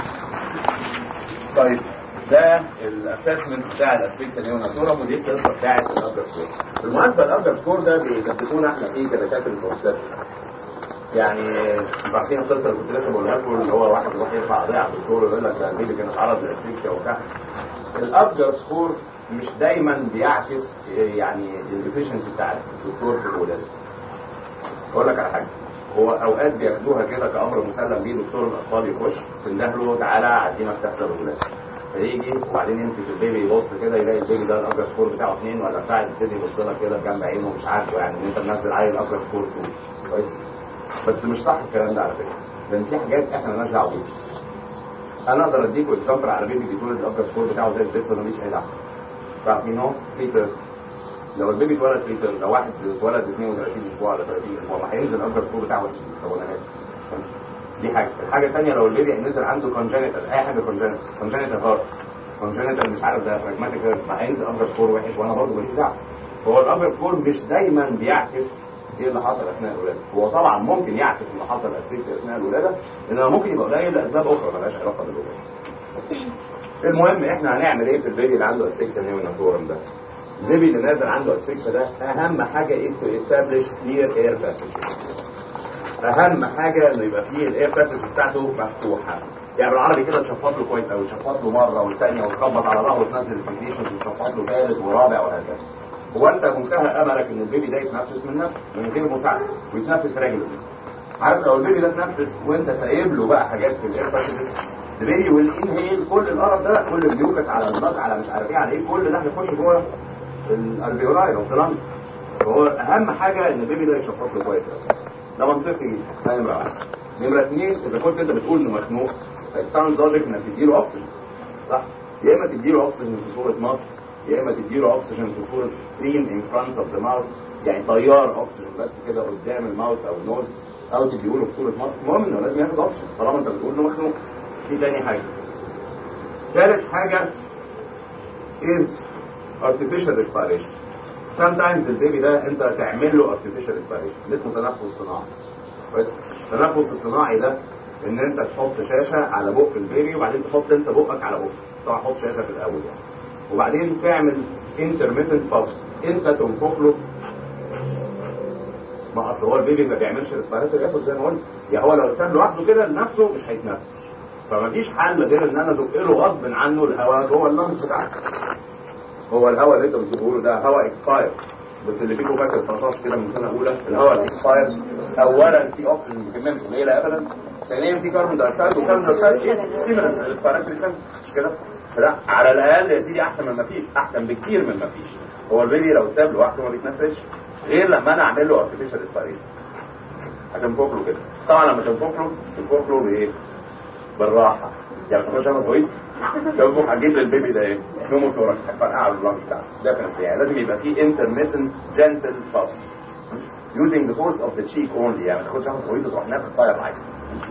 طيب ده الاسسمنت بتاع الاسبيكس نيوناتورم ودي القصه بتاعت الابجر سكور بالمناسبه الابجر سكور ده بيدبسونا احنا فيه كدكاتره البروستاتكس يعني عارفين القصه اللي كنت لسه بقولها لكم اللي هو واحد يروح يرفع قضيه على الدكتور ويقول لك ده البيبي كان اتعرض لاسفيكسيا وبتاع الابجر سكور مش دايما بيعكس يعني الافشنسي بتاع الدكتور في الولاده اقول لك على حاجه هو اوقات بياخدوها كده كامر مسلم بيه دكتور الاطفال يخش تنده له تعالى عدينا تحت الولاده فيجي وبعدين يمسك البيبي يبص كده يلاقي البيبي ده الابجر سكور بتاعه اثنين ولا بتاع يبتدي يبص لك كده بجنب عينه مش عارفه يعني ان انت منزل عيل الابجر سكور 2 كويس بس مش صح الكلام ده على فكره لان في حاجات احنا مالناش دعوه بيها انا اقدر اديكم اكزامبل على بيبي بيتولد الابجر سكور بتاعه زي البيت ماليش اي دعوه فاهمين هو بيتر لو البيبي اتولد بيتر لو واحد اتولد 32 اسبوع ولا 30 اسبوع ما هينزل الابجر سكور بتاعه وحش طب انا دي حاجه الحاجه الثانيه لو البيبي نزل عنده كونجنتال اي حاجه كونجنتال كونجنتال هارت كونجنتال مش عارف ده براجماتيك ما هينزل ابجر سكور وحش وانا برضه ماليش دعوه هو الابجر سكور مش دايما بيعكس ايه اللي حصل اثناء الولاده هو طبعا ممكن يعكس اللي حصل اسبيكسيا اثناء الولاده انما ممكن يبقى قليل لاسباب اخرى مالهاش علاقه بالولاده المهم احنا هنعمل ايه في البيبي اللي عنده اسبيكسيا نيوناتورم ده البيبي اللي نازل عنده اسبيكسيا ده اهم حاجه از تو استابليش كلير اير باسج اهم حاجه انه يبقى فيه الاير باسج بتاعته مفتوحه يعني بالعربي كده تشفط له كويس قوي تشفط له مره والثانيه وتخبط على ظهره وتنزل السكريشن وتشفط له ثالث ورابع وهكذا هو انت منتهى املك ان البيبي ده يتنفس من نفسه من غير مساعده ويتنفس رجله عارف لو البيبي ده اتنفس وانت سايب له بقى حاجات في الاير البيبي والانهيل كل القرف ده كل البيوكس على النط على مش عارف ايه على ايه كل ده هيخش جوه الالفيولاي او الكلام فهو اهم حاجه ان البيبي ده يشفط له كويس ده منطقي ده نمره واحد نمره اثنين اذا كنت انت بتقول انه مخنوق فالساوند لوجيك انك تديله اكسجين صح يا اما تديله اكسجين في صوره ماسك يا اما تديله اكسجين في صوره ستريم ان فرونت اوف ذا ماوث يعني طيار اكسجين بس كده قدام الماوث او النوز او تديله في صوره ماسك المهم انه لازم ياخد اكسجين طالما انت بتقول انه مخنوق دي تاني حاجه ثالث حاجه is artificial respiration sometimes البيبي ده انت تعمل له artificial respiration اسمه تنفس صناعي كويس التنفس الصناعي ده ان انت تحط شاشه على بق البيبي وبعدين تحط انت بقك على بقه طبعا حط شاشه في الاول يعني وبعدين تعمل intermittent pulse انت تنفخ له ما اصل هو البيبي ما بيعملش ريسبيراتوري ياخد زي ما قلت يا هو لو اتساب لوحده كده لنفسه مش هيتنفس فما فيش حل غير ان انا ازق له غصب عنه الهواء جوه اللنج بتاعته هو الهواء اللي انت بتقوله له ده هواء اكسباير بس اللي فيكم فاكر طشاش كده من سنه اولى الهواء الاكسباير اولا في اكسجين بكميه قليله ابدا ثانيا في كربون دايوكسيد والكربون دايوكسيد ستيمولانت للريسبيراتوري مش كده؟ لا على الاقل يا سيدي احسن من ما فيش احسن بكتير من ما فيش هو البيبي لو اتساب لوحده ما بيتنفسش غير لما انا اعمل له ارتفيشال ريسبيريشن هتنفخ له كده طبعا لما تنفخ له تنفخ له بايه؟ بالراحه يعني ما تاخدش انا صغير تنفخ هتجيب للبيبي ده ايه؟ نوموثوركس هتفرقع على اللانج بتاعه ده كان يعني لازم يبقى فيه intermittent gentle pulse using the force of the cheek only يعني ما تاخدش انا صغير تروح نافخ طاير عادي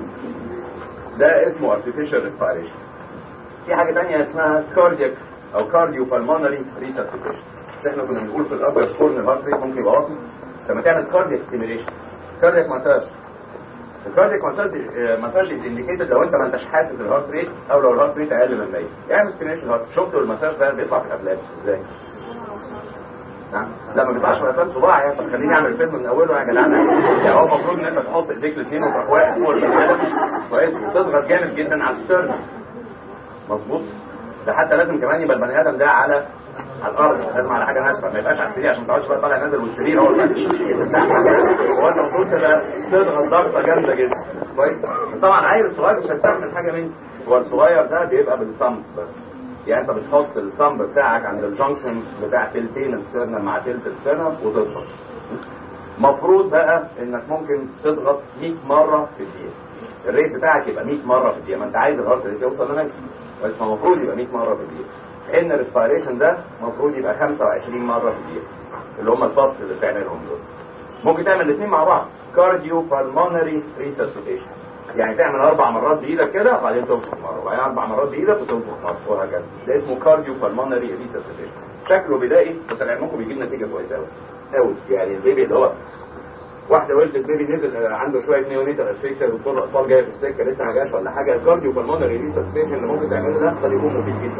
ده اسمه artificial respiration في حاجه ثانيه اسمها cardiac او cardio pulmonary resuscitation مش احنا كنا بنقول في الابر سكور ان الهارت ريت ممكن يبقى واطي لما تعمل كاردياك ستيميليشن كاردياك مساج الكاردياك مساج مساج از انديكيتد لو انت ما انتش حاسس الهارت ريت او لو الهارت ريت اقل من 100 يعني ستيميليشن هارت شفتوا المساج ده بيطلع في الافلام ازاي؟ نعم لا ما بيطلعش في افلام صباع يعني طب خليني اعمل الفيلم من اوله يا جدعان يعني هو المفروض ان انت تحط ايديك الاثنين وتروح واقف فوق البني ادم كويس وتضغط جامد جدا على الستيرن مظبوط ده حتى لازم كمان يبقى البني ادم ده على على الارض لازم على حاجه ناشفه ما يبقاش على السرير عشان ما تقعدش بقى طالع نازل والسرير هو اللي هو انت المفروض تبقى تضغط ضغطه جامده جدا كويس بس طبعا عيل الصغير مش هيستحمل حاجه مني هو الصغير ده بيبقى بالثامبس بس يعني انت بتحط الثامب بتاعك عند الجنكشن بتاع تلتين السترنم مع تلت السترنم وتضغط مفروض بقى انك ممكن تضغط 100 مره في الدقيقه الريت بتاعك يبقى 100 مره في الدقيقه ما انت عايز الهارت ريت يوصل ل 100 بس المفروض يبقى 100 مره في الدقيقه ان الريسبيريشن ده المفروض يبقى 25 مره في الدقيقه اللي هم البابس اللي بتعملهم دول ممكن تعمل الاثنين مع بعض كارديو بالمونري ريسسيتيشن يعني تعمل اربع مرات بايدك كده وبعدين تنفخ مره وبعدين اربع مرات بايدك وتنفخ مره وهكذا ده اسمه كارديو بالمونري ريسسيتيشن شكله بدائي بس لعلمكم بيجيب نتيجه كويسه قوي قوي يعني البيبي اللي هو واحده ولدت بيبي نزل عنده شويه نيونيتال اسفيكسيا دكتور الاطفال جاي في السكه لسه ما جاش ولا حاجه الكارديو بالمونري ريسسيتيشن اللي ممكن تعمله ده قد يكون مفيد جدا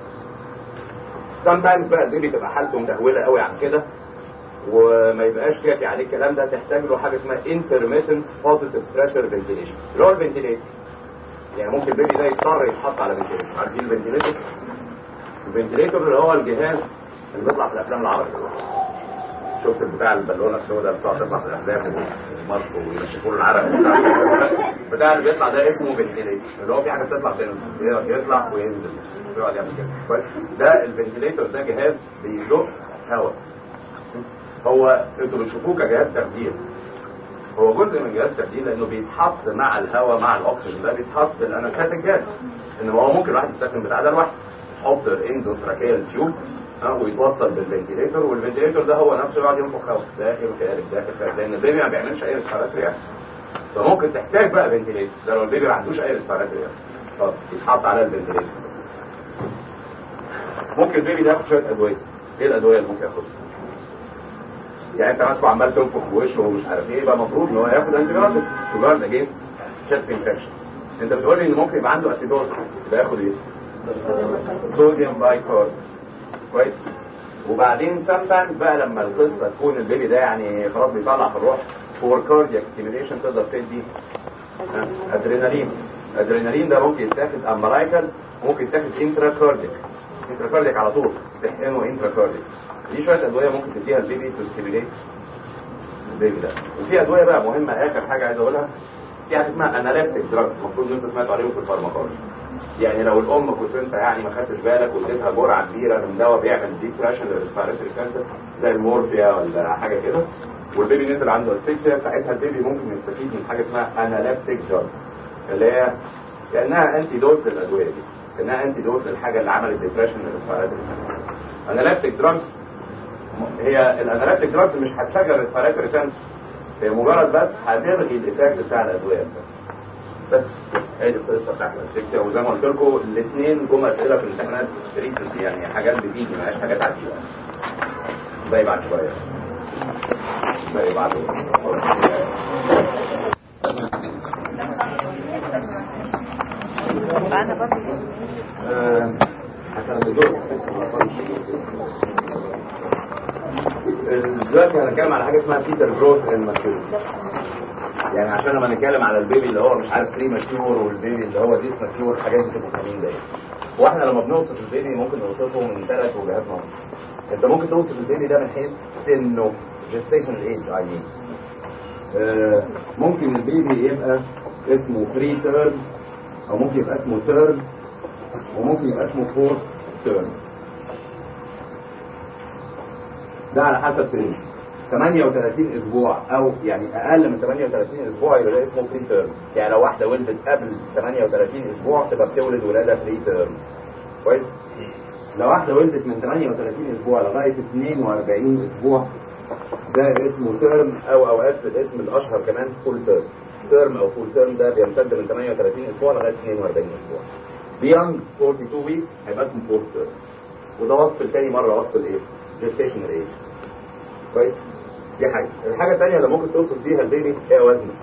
سام تايمز بقى البيبي تبقى حالته متهوله قوي عن كده وما يبقاش كافي عليه الكلام ده تحتاج له حاجه اسمها intermittent positive pressure ventilation اللي هو الفنتيليتر يعني ممكن البيبي ده يضطر يتحط على فنتيليتر عارفين الفنتيليتر الفنتيليتر اللي هو الجهاز اللي بيطلع في الافلام العربي شفت بتاع البالونه السوداء بتاع تطلع في الافلام ومصر ويمسكوا العرق بتاع اللي بيطلع ده اسمه فنتيليتر اللي هو في حاجه بتطلع بين يطلع وينزل بيقعد يعمل كده كويس ده الفنتيليتر ده جهاز بيزق هواء هو انتوا بتشوفوه كجهاز تخدير هو جزء من جهاز تخدير لانه بيتحط مع الهواء مع الاكسجين ده بيتحط في الانكات الجاز انما هو ممكن الواحد يستخدم بتاع ده لوحده يحط الاندوتراكيال تيوب ويتوصل بالفنتيليتر والفنتيليتر ده هو نفسه يقعد ينفخ هواء داخل وخارج داخل خارج لان البيبي ما بيعملش اي ريسبيراتوري يعني فممكن تحتاج بقى فنتيليتر ده لو البيبي ما عندوش اي ريسبيراتوري يعني طب يتحط على الفنتيليتر ممكن البيبي ده ياخد شويه ادويه ايه الادويه اللي ممكن ياخدها يعني انت ماسكه عمال تنفخ في وشه ومش عارف ايه يبقى المفروض ان هو ياخد انتي بايوتيك تجارد اجينست شيست انفكشن انت بتقول لي ان ممكن يبقى عنده اسيدوز يبقى ياخد ايه؟ صوديوم بايكارب كويس وبعدين سام تايمز بقى لما القصه تكون البيبي ده يعني خلاص بيطلع في الروح فور كاردياك ستيميليشن تقدر تدي ادرينالين ادرينالين ده ممكن يتاخد امبرايكال ممكن يتاخد انترا كارديك انترا كارديك على طول تحقنه انترا كارديك دي شويه ادويه ممكن تديها البيبي تستيميليت البيبي ده وفي ادويه بقى مهمه اخر حاجه عايز اقولها في حاجه اسمها اناليتيك دراجز المفروض ان انتوا سمعتوا عليهم في الفارماكولوجي يعني لو الام كنت انت يعني ما خدتش بالك واديتها جرعه كبيره من دواء بيعمل ديبريشن للريسبيراتوري كانسر زي المورفيا ولا حاجه كده والبيبي نزل عنده اسفكسيا ساعتها البيبي ممكن يستفيد من حاجه اسمها اناليتيك دراجز اللي هي كانها انتي دوت للادويه دي كانها انتي دوت للحاجه اللي عملت ديبريشن للريسبيراتوري كانسر اناليتيك دراجز هي الاناليتيك دراجز مش هتشغل ريسبيراتوري كانسر هي مجرد بس هتلغي الايفكت بتاع الادويه بس هي دي القصه بتاعت الاسفكسيا وزي ما قلت لكم الاثنين جم اسئله في الامتحانات ريسنت يعني حاجات بتيجي مالهاش حاجات عجيبه باقي بعد شويه باقي بعد معانا برضه دلوقتي هنتكلم على حاجه اسمها بيتر جروث ان ماتيوريتي يعني عشان لما نتكلم على البيبي اللي هو مش عارف بري ماتيور والبيبي اللي هو ديس ماتيور حاجات بتبقى فاهمين ده واحنا لما بنوصف البيبي ممكن نوصفه من ثلاث وجهات نظر انت ممكن توصف البيبي ده من حيث سنه جيستيشن ايج اي مين ممكن البيبي يبقى اسمه بري تيرم او ممكن يبقى اسمه تيرم وممكن يبقى اسمه فورث تيرم ده على حسب سنه 38 اسبوع او يعني اقل من 38 اسبوع يبقى ده اسمه بري تيرم يعني لو واحده ولدت قبل 38 اسبوع تبقى بتولد ولاده بري تيرم كويس لو واحده ولدت من 38 اسبوع لغايه 42 اسبوع ده اسمه تيرم او اوقات بالاسم الاشهر كمان فول تيرم تيرم او فول تيرم ده بيمتد من 38 اسبوع لغايه 42 اسبوع بيانج 42 ويكس هيبقى اسمه فورث تيرم وده وصف التاني مره وصف الايه؟ جيستيشنال ايج كويس دي حاجه الحاجه الثانيه اللي ممكن توصف بيها البيبي هي وزنه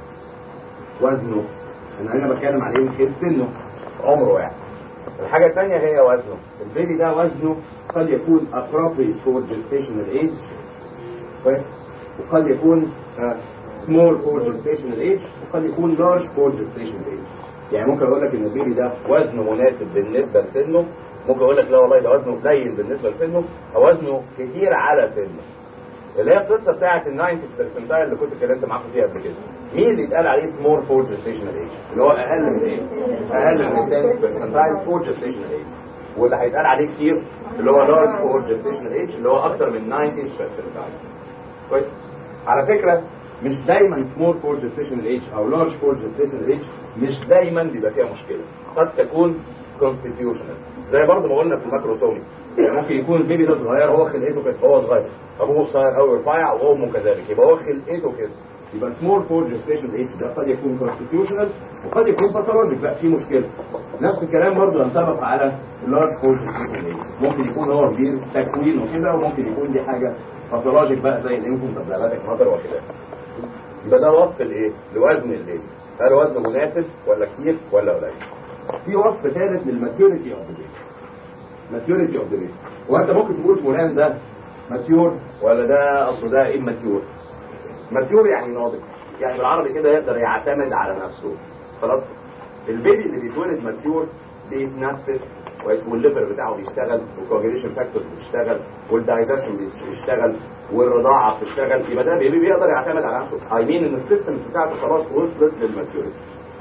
وزنه انا هنا بتكلم عليه من حيث سنه عمره يعني الحاجه الثانيه هي وزنه البيبي ده وزنه قد يكون appropriate for gestational age كويس وقد يكون small for gestational age وقد يكون large for gestational age يعني ممكن اقول لك ان البيبي ده وزنه مناسب بالنسبه لسنه ممكن اقول لك لا والله ده وزنه قليل بالنسبه لسنه او وزنه كتير على سنه اللي هي القصه بتاعت ال 90 برسنتايل اللي كنت اتكلمت معاكم فيها قبل كده مين اللي اتقال عليه سمول فور جستيشنال ايج اللي هو اقل من ايه اقل من 10 برسنتايل فور جستيشنال ايج واللي هيتقال عليه كتير اللي هو لارج فور جستيشنال ايج اللي هو اكتر من 90 برسنتايل كويس على فكره مش دايما سمول فور جستيشنال ايج او لارج فور جستيشنال ايج مش دايما بيبقى فيها مشكله قد تكون كونستيتيوشنال زي برضه ما قلنا في الماكروسومي يعني ممكن يكون البيبي ده صغير هو خلقته كده هو صغير ابوه قصير قوي ورفيع وامه كذلك يبقى هو خلقته كده يبقى سمول فور جستيشن ايج ده قد يكون كونستيتيوشنال وقد يكون باثولوجيك بقى في مشكله نفس الكلام برضه ينطبق على اللارج فور جستيشن ايج ممكن يكون هو كبير تكوين وكده وممكن يكون دي حاجه باثولوجيك بقى زي الانفنت ابلاباتيك ماتر وكده يبقى ده وصف الايه؟ لوزن البيبي هل وزنه مناسب ولا كتير ولا قليل؟ في وصف ثالث للماتيوريتي اوف ذا بيبي ماتيوريتي اوف ذا بيبي وانت ممكن تقول فلان ده ماتيور ولا ده اصله ده ايه ماتيور ماتيور يعني ناضج يعني بالعربي كده يقدر يعتمد على نفسه خلاص البيبي اللي بيتولد ماتيور بيتنفس كويس والليفر بتاعه بيشتغل والكوجريشن فاكتور بيشتغل والدايجيشن بيشتغل والرضاعه بتشتغل يبقى ده بيبي بيقدر يعتمد على نفسه اي مين ان السيستمز بتاعته خلاص وصلت للماتيوريتي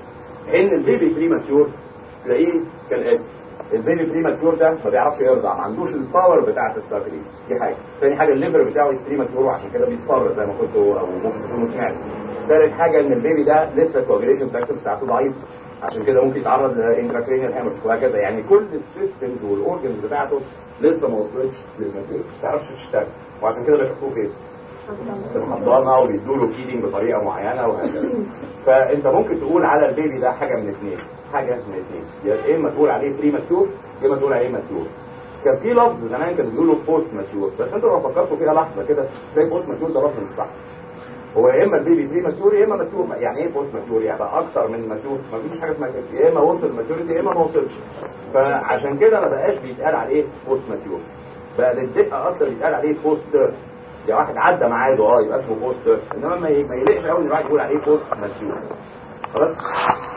ان البيبي بري ماتيور تلاقيه كالاتي البيبي بري ماتيور ده ما بيعرفش يرضع ما عندوش الباور بتاعه السايكلين دي حاجه ثاني حاجه الليفر بتاعه بري ماتيور وعشان كده بيصفر زي ما كنتوا او ممكن تكونوا سمعتوا ثالث حاجه ان البيبي ده لسه الكوجريشن فاكتور بتاعته ضعيف عشان كده ممكن يتعرض لانتراكرينيال هامج وهكذا يعني كل السيستمز والاورجنز بتاعته لسه ما وصلتش للماتيور ما بتعرفش تشتغل وعشان كده بيحطوه فين؟ في الحضانه وبيدوا له فيدنج بطريقه معينه وهكذا فانت ممكن تقول على البيبي ده حاجه من اثنين حاجه من اثنين يا اما تقول عليه بري ماتيور يا اما تقول عليه ماتيور كان في لفظ زمان كانوا بيقولوا بوست ماتيور بس انتوا لو فكرتوا فيها لحظه كده تلاقي بوست ماتيور ده لفظ مش صح هو يا اما البيبي بري ماتيور يا اما ماتيور يعني ايه بوست ماتيور يعني بقى اكتر من ماتيور ما فيش حاجه اسمها كده يا اما وصل ماتيوريتي يا اما ما وصلش فعشان كده ما بقاش بيتقال عليه بوست ماتيور بقى للدقه اصلا بيتقال عليه بوست يعني واحد عدى ميعاده اه يبقى اسمه بوست انما ما ما يليقش قوي ان الواحد يقول عليه بوست ماتيور خلاص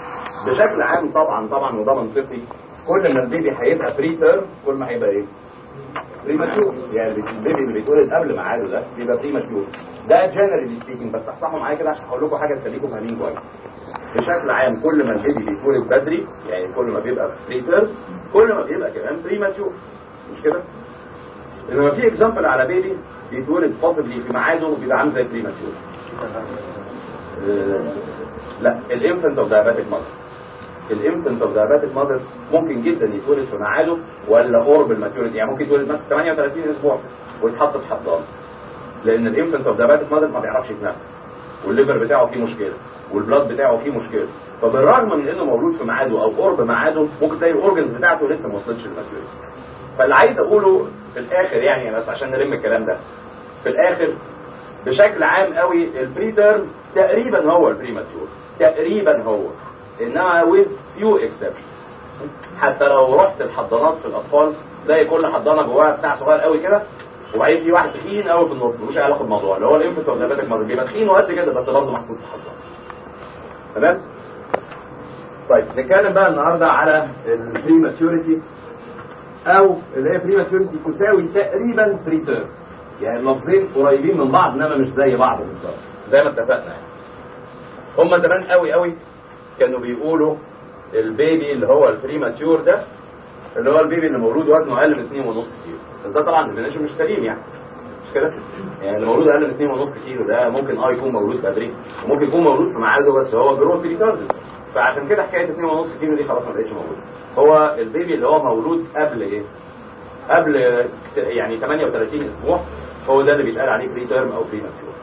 بشكل عام طبعا طبعا وده منطقي كل ما البيبي هيبقى بري تيرم كل ما هيبقى ايه بريماتيور يعني البيبي اللي بيتولد قبل ميعاده ده بيبقى بريماتيور ده جنرالي سبيكينج بس احصحوا معايا كده عشان هقول لكم حاجه تخليكم فاهمين كويس بشكل عام كل ما البيبي بيتولد بدري يعني كل ما بيبقى بريتر كل ما بيبقى كمان بريماتيور مش كده؟ انما في اكزامبل على بيبي بيتولد possibly في ميعاده وبيبقى عامل زي بريماتيور آه، لا الانفنت اوف diabetic mother الانفنت اوف diabetic mother ممكن جدا يتولد في ميعاده ولا قرب الماتيوريتي يعني ممكن يتولد مثلا 38 اسبوع ويتحط في حضانه لان الانفنت اوف diabetic mother ما بيعرفش يتنفس والليفر بتاعه فيه مشكله والبلاد بتاعه فيه مشكله فبالرغم من انه مولود في ميعاده او قرب ميعاده ممكن تلاقي الاورجنز بتاعته لسه ما وصلتش للماتيوريتي فاللي عايز اقوله في الاخر يعني بس عشان نلم الكلام ده في الاخر بشكل عام قوي البريتيرم تقريبا هو البريماتيور تقريبا هو انما with few exceptions حتى لو رحت الحضانات في الاطفال تلاقي كل حضانه جواها بتاع صغير قوي كده وبعدين في واحد تخين قوي في النص ملوش علاقه بالموضوع اللي هو الانفنت اوف نباتك مارك بيبقى تخين وقد كده بس برضه محطوط في الحضانه تمام طيب نتكلم بقى النهارده على البريماتيوريتي او اللي هي بريماتيوريتي تساوي تقريبا بريتيرم يعني اللفظين قريبين من بعض انما مش زي بعض بالظبط زي ما اتفقنا يعني هم زمان قوي قوي كانوا بيقولوا البيبي اللي هو البريماتيور ده اللي هو البيبي اللي مولود وزنه اقل من 2.5 كيلو بس ده طبعا ديفينيشن مش سليم يعني مش كده يعني اللي مولود اقل من 2.5 كيلو ده ممكن اه يكون مولود بدري وممكن يكون مولود في ميعاده بس هو جروث ريتاردد فعشان كده حكايه 2.5 كيلو دي خلاص ما بقتش موجوده هو البيبي اللي هو مولود قبل ايه قبل يعني 38 اسبوع هو ده اللي بيتقال عليه بري تيرم او بريماتيور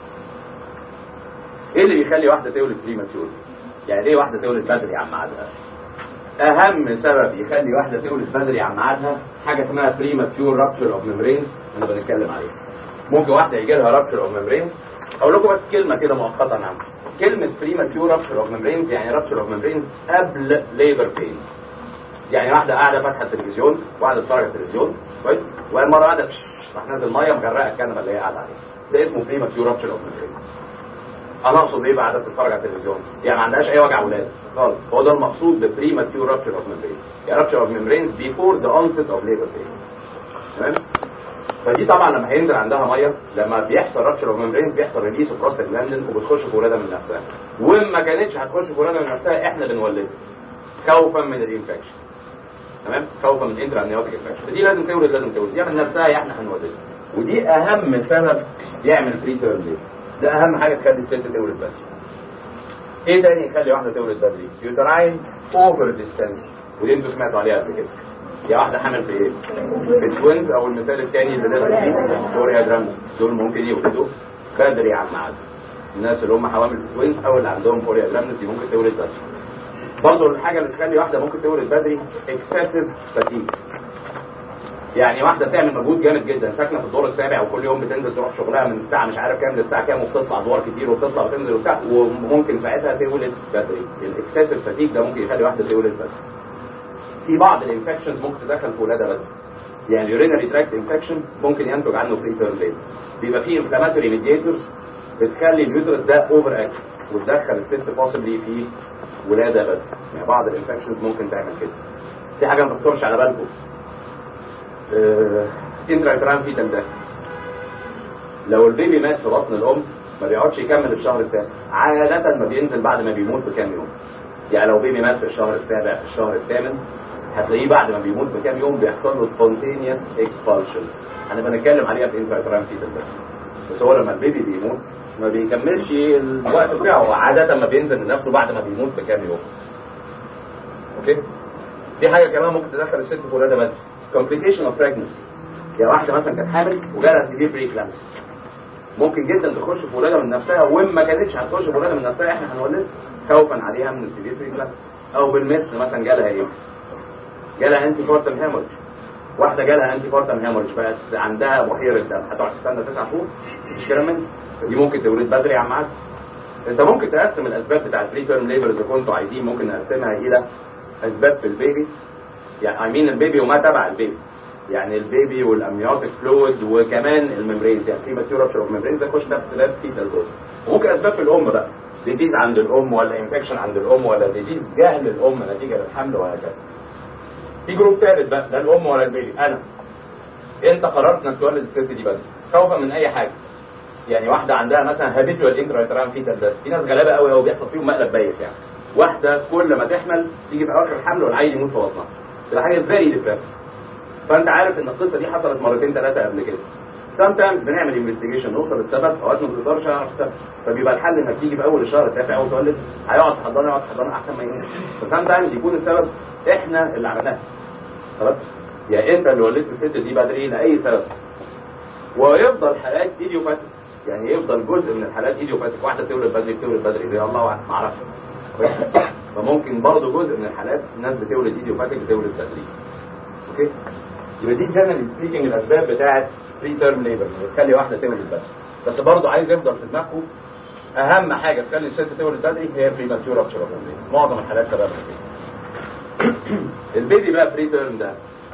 ايه اللي بيخلي واحده تولد بريماتيور يعني ليه واحده تولد بدري عن ميعادها اهم سبب يخلي واحده تولد بدري عن ميعادها حاجه اسمها بريماتيور رابتشر اوف ميمبرين انا بنتكلم عليها ممكن واحده يجي لها رابتشر اوف ميمبرين اقول لكم بس كلمه كده مؤقتا عنها كلمه بريماتيور رابتشر اوف ميمبرينز يعني رابتشر اوف ميمبرينز قبل ليبر بين يعني واحده قاعده فاتحه التلفزيون وقاعده تتفرج على التلفزيون كويس وهي مره قاعده راح نازل ميه مغرقه الكنبه اللي هي قاعده عليها ده اسمه بريماتيور رابتشر اوف ميمبرين انا اقصد ايه قاعده تتفرج على التلفزيون يعني ما عندهاش اي وجع ولاد خالص هو ده المقصود ببريماتيور رابتشر اوف ميمبرين يعني رابتشر اوف ميمبرينز بيفور ذا اونست اوف ليبر بين تمام فدي طبعا لما هينزل عندها ميه لما بيحصل رابتشر اوف ميمبرينز بيحصل ريليس اوف بروستاجلاندين وبتخش في ولادها من نفسها وما كانتش هتخش في ولادها من نفسها احنا بنولدها خوفا من الانفكشن تمام خوفا من انترا امنيوتيك انفكشن فدي لازم تولد لازم تولد يا من نفسها يا احنا هنولدها ودي اهم سبب يعمل بري تيرم ليه ده اهم حاجه تخلي الست تولد بدري ايه تاني يخلي واحده تولد بدري يوتراين اوفر ديستانس ودي انتوا سمعتوا عليها قبل كده يا واحده حامل في ايه في التوينز او المثال الثاني اللي نازل فيه كوريا جراند دول ممكن يولدوا بدري عن ميعاد الناس اللي هم حوامل في التوينز او اللي عندهم كوريا جراند دي ممكن تولد بدري برضه الحاجة اللي تخلي واحدة ممكن تولد بدري اكسسيف فاتيج يعني واحدة بتعمل مجهود جامد جدا ساكنة في الدور السابع وكل يوم بتنزل تروح شغلها من الساعة مش عارف كام للساعة كام وبتطلع ادوار كتير وبتطلع وتنزل وبتاع وممكن ساعتها تولد بدري الاكسسيف فاتيج ده ممكن يخلي واحدة تولد بدري في بعض الانفكشنز ممكن تدخل في ولادة بدري يعني اليورينري تراكت انفكشن ممكن ينتج عنه بري تيرم ليبر بيبقى فيه انفلاماتوري ميديتورز بتخلي اليوترس ده اوفر اكتف وتدخل الست بوسبلي في ولاده بدري يعني بعض الانفكشنز ممكن تعمل كده دي حاجه ما تخطرش على بالكم انترا فيتال ده لو البيبي مات في بطن الام ما بيقعدش يكمل الشهر التاسع عادة ما بينزل بعد ما بيموت بكام يوم يعني لو بيبي مات في الشهر السابع في الشهر الثامن هتلاقيه بعد ما بيموت بكام يوم بيحصل له spontaneous expulsion هنبقى نتكلم عليها في انترا فيتال ده بس هو لما البيبي بيموت ما بيكملش الوقت بتاعه عادة ما بينزل من نفسه بعد ما بيموت بكام يوم اوكي دي حاجة كمان ممكن تدخل الست في ولادة بدري complication of pregnancy يعني واحدة مثلا كانت حامل وجالها سيفير بريكلامس ممكن جدا تخش في ولادة من نفسها وما كانتش هتخش في ولادة من نفسها احنا هنولدها خوفا عليها من السيفير بريكلامس او بالمثل مثلا جالها ايه جالها انتي بورتم هيموريج واحدة جالها انتي بورتم هيموريج بقت عندها بحيرة دم هتقعد تستنى تسع شهور مش كلام من دي ممكن تولد بدري يا عم انت ممكن تقسم الاسباب بتاع البري تيرم ليبر اذا كنتوا عايزين ممكن نقسمها الى اسباب في البيبي يعني اي مين البيبي وما تبع البيبي يعني البيبي والامنيوتيك فلويد وكمان الممبرينز يعني في ماتيور رابشر اوف ممبرينز ده يخش تحت ثلاث فيتال جزء وممكن اسباب في الام بقى ديزيز عند الام ولا انفكشن عند الام ولا ديزيز جهل الام نتيجه للحمل وهكذا في جروب ثالث بقى ده الام ولا البيبي انا انت قررت انك تولد الست دي بدري خوفا من اي حاجه يعني واحده عندها مثلا هابيتوال انترايترام فيتال بس في ناس غلابه قوي قوي بيحصل فيهم مقلب بايت يعني واحده كل ما تحمل تيجي في اواخر الحمل والعيل يموت في بطنها ده حاجه فيري ديبريسنج فانت عارف ان القصه دي حصلت مرتين ثلاثه قبل كده sometimes بنعمل انفستيجيشن نوصل للسبب اوقات ما بنقدرش نعرف السبب فبيبقى الحل انك تيجي في اول الشهر التاسع او تولد هيقعد في حضانه يقعد في حضانه احسن ما يموت فسامتايمز يكون السبب احنا اللي عملناه خلاص يعني انت اللي ولدت الست دي بدري لاي سبب ويفضل حالات ايديوباتيك يعني يفضل جزء من الحالات ايديوباتيك واحده تولد بدري بتولد بدري ليه الله اعلم ما اعرفش فممكن برضه جزء من الحالات الناس بتولد ايديوباتيك بتولد بدري اوكي يبقى دي جنرالي سبيكينج الاسباب بتاعت بري تيرم ليبر بتخلي واحده تولد بدري بس برضه عايز يفضل في دماغكم اهم حاجه تخلي الست تولد بدري هي بريماتيور رابتشر معظم الحالات سببها كده البيبي بقى بري تيرم ده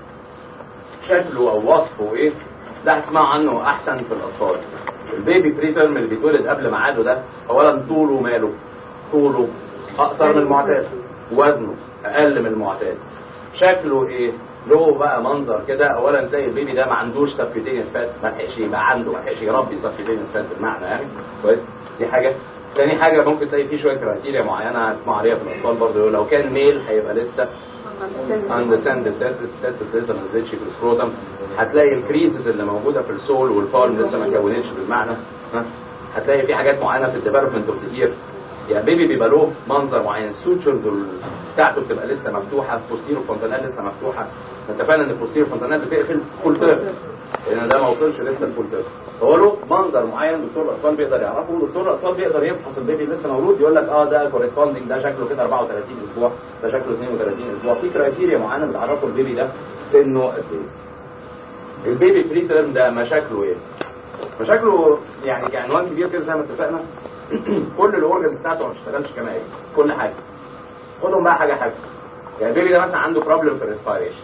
شكله او وصفه ايه ده هتسمعوا عنه احسن في الاطفال البيبي بري تيرم اللي بيتولد قبل ميعاده ده اولا طوله ماله طوله اقصر من المعتاد وزنه اقل من المعتاد شكله ايه له بقى منظر كده اولا تلاقي البيبي ده ما عندوش سبكتين فات ما لحقش يبقى عنده ما لحقش يربي سبكتين فات بالمعنى يعني كويس دي حاجه تاني حاجه ممكن تلاقي فيه شويه كرايتيريا معينه هتسمع عليها في الاطفال برضه لو كان ميل هيبقى لسه عند سند التستس لسه ما نزلتش في السكروتم هتلاقي الكريسز اللي موجوده في السول والبالم لسه ما كونتش بالمعنى ها هتلاقي في حاجات معينه في الديفلوبمنت اوف ذا يعني بيبي بيبقى له منظر معين السوتشرز بتاعته بتبقى لسه مفتوحه البوستيرو فونتانيل لسه مفتوحه اتفقنا ان البوستيرو فونتانيل بتقفل فول تيرم لان ده ما وصلش لسه الفول تيرم فهو له منظر معين دكتور الاطفال بيقدر يعرفه دكتور الاطفال بيقدر يفحص البيبي لسه مولود يقول لك اه ده كورسبوندنج ده شكله كده 34 اسبوع ده شكله 32 اسبوع في كرايتيريا معينه بتعرفه البيبي ده سنه قد ايه البيبي بري تيرم ده مشاكله ايه؟ مشاكله يعني كعنوان كبير كده زي ما اتفقنا كل الاورجنز بتاعته ما بتشتغلش كما هي كل حاجه خدهم بقى حاجه حاجه يعني البيبي ده مثلا عنده بروبلم في الريسبيريشن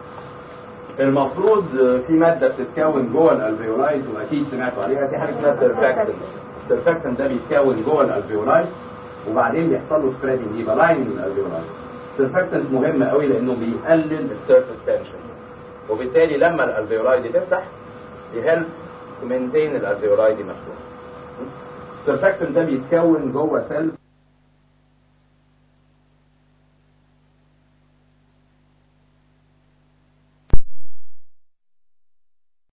المفروض في ماده بتتكون جوه الالفيولايت واكيد سمعتوا عليها في حاجه اسمها سيرفاكتنت السيرفاكتنت ده بيتكون جوه الالفيولايت وبعدين بيحصل له سبريدنج يبقى لاين من الالفيولايت السيرفاكتنت مهم قوي لانه بيقلل السيرفيس تنشن وبالتالي لما الالفيولاي دي تفتح يهلب مينتين الالفيولاي دي مفتوحه السيرفاكتنت ده بيتكون جوه سيل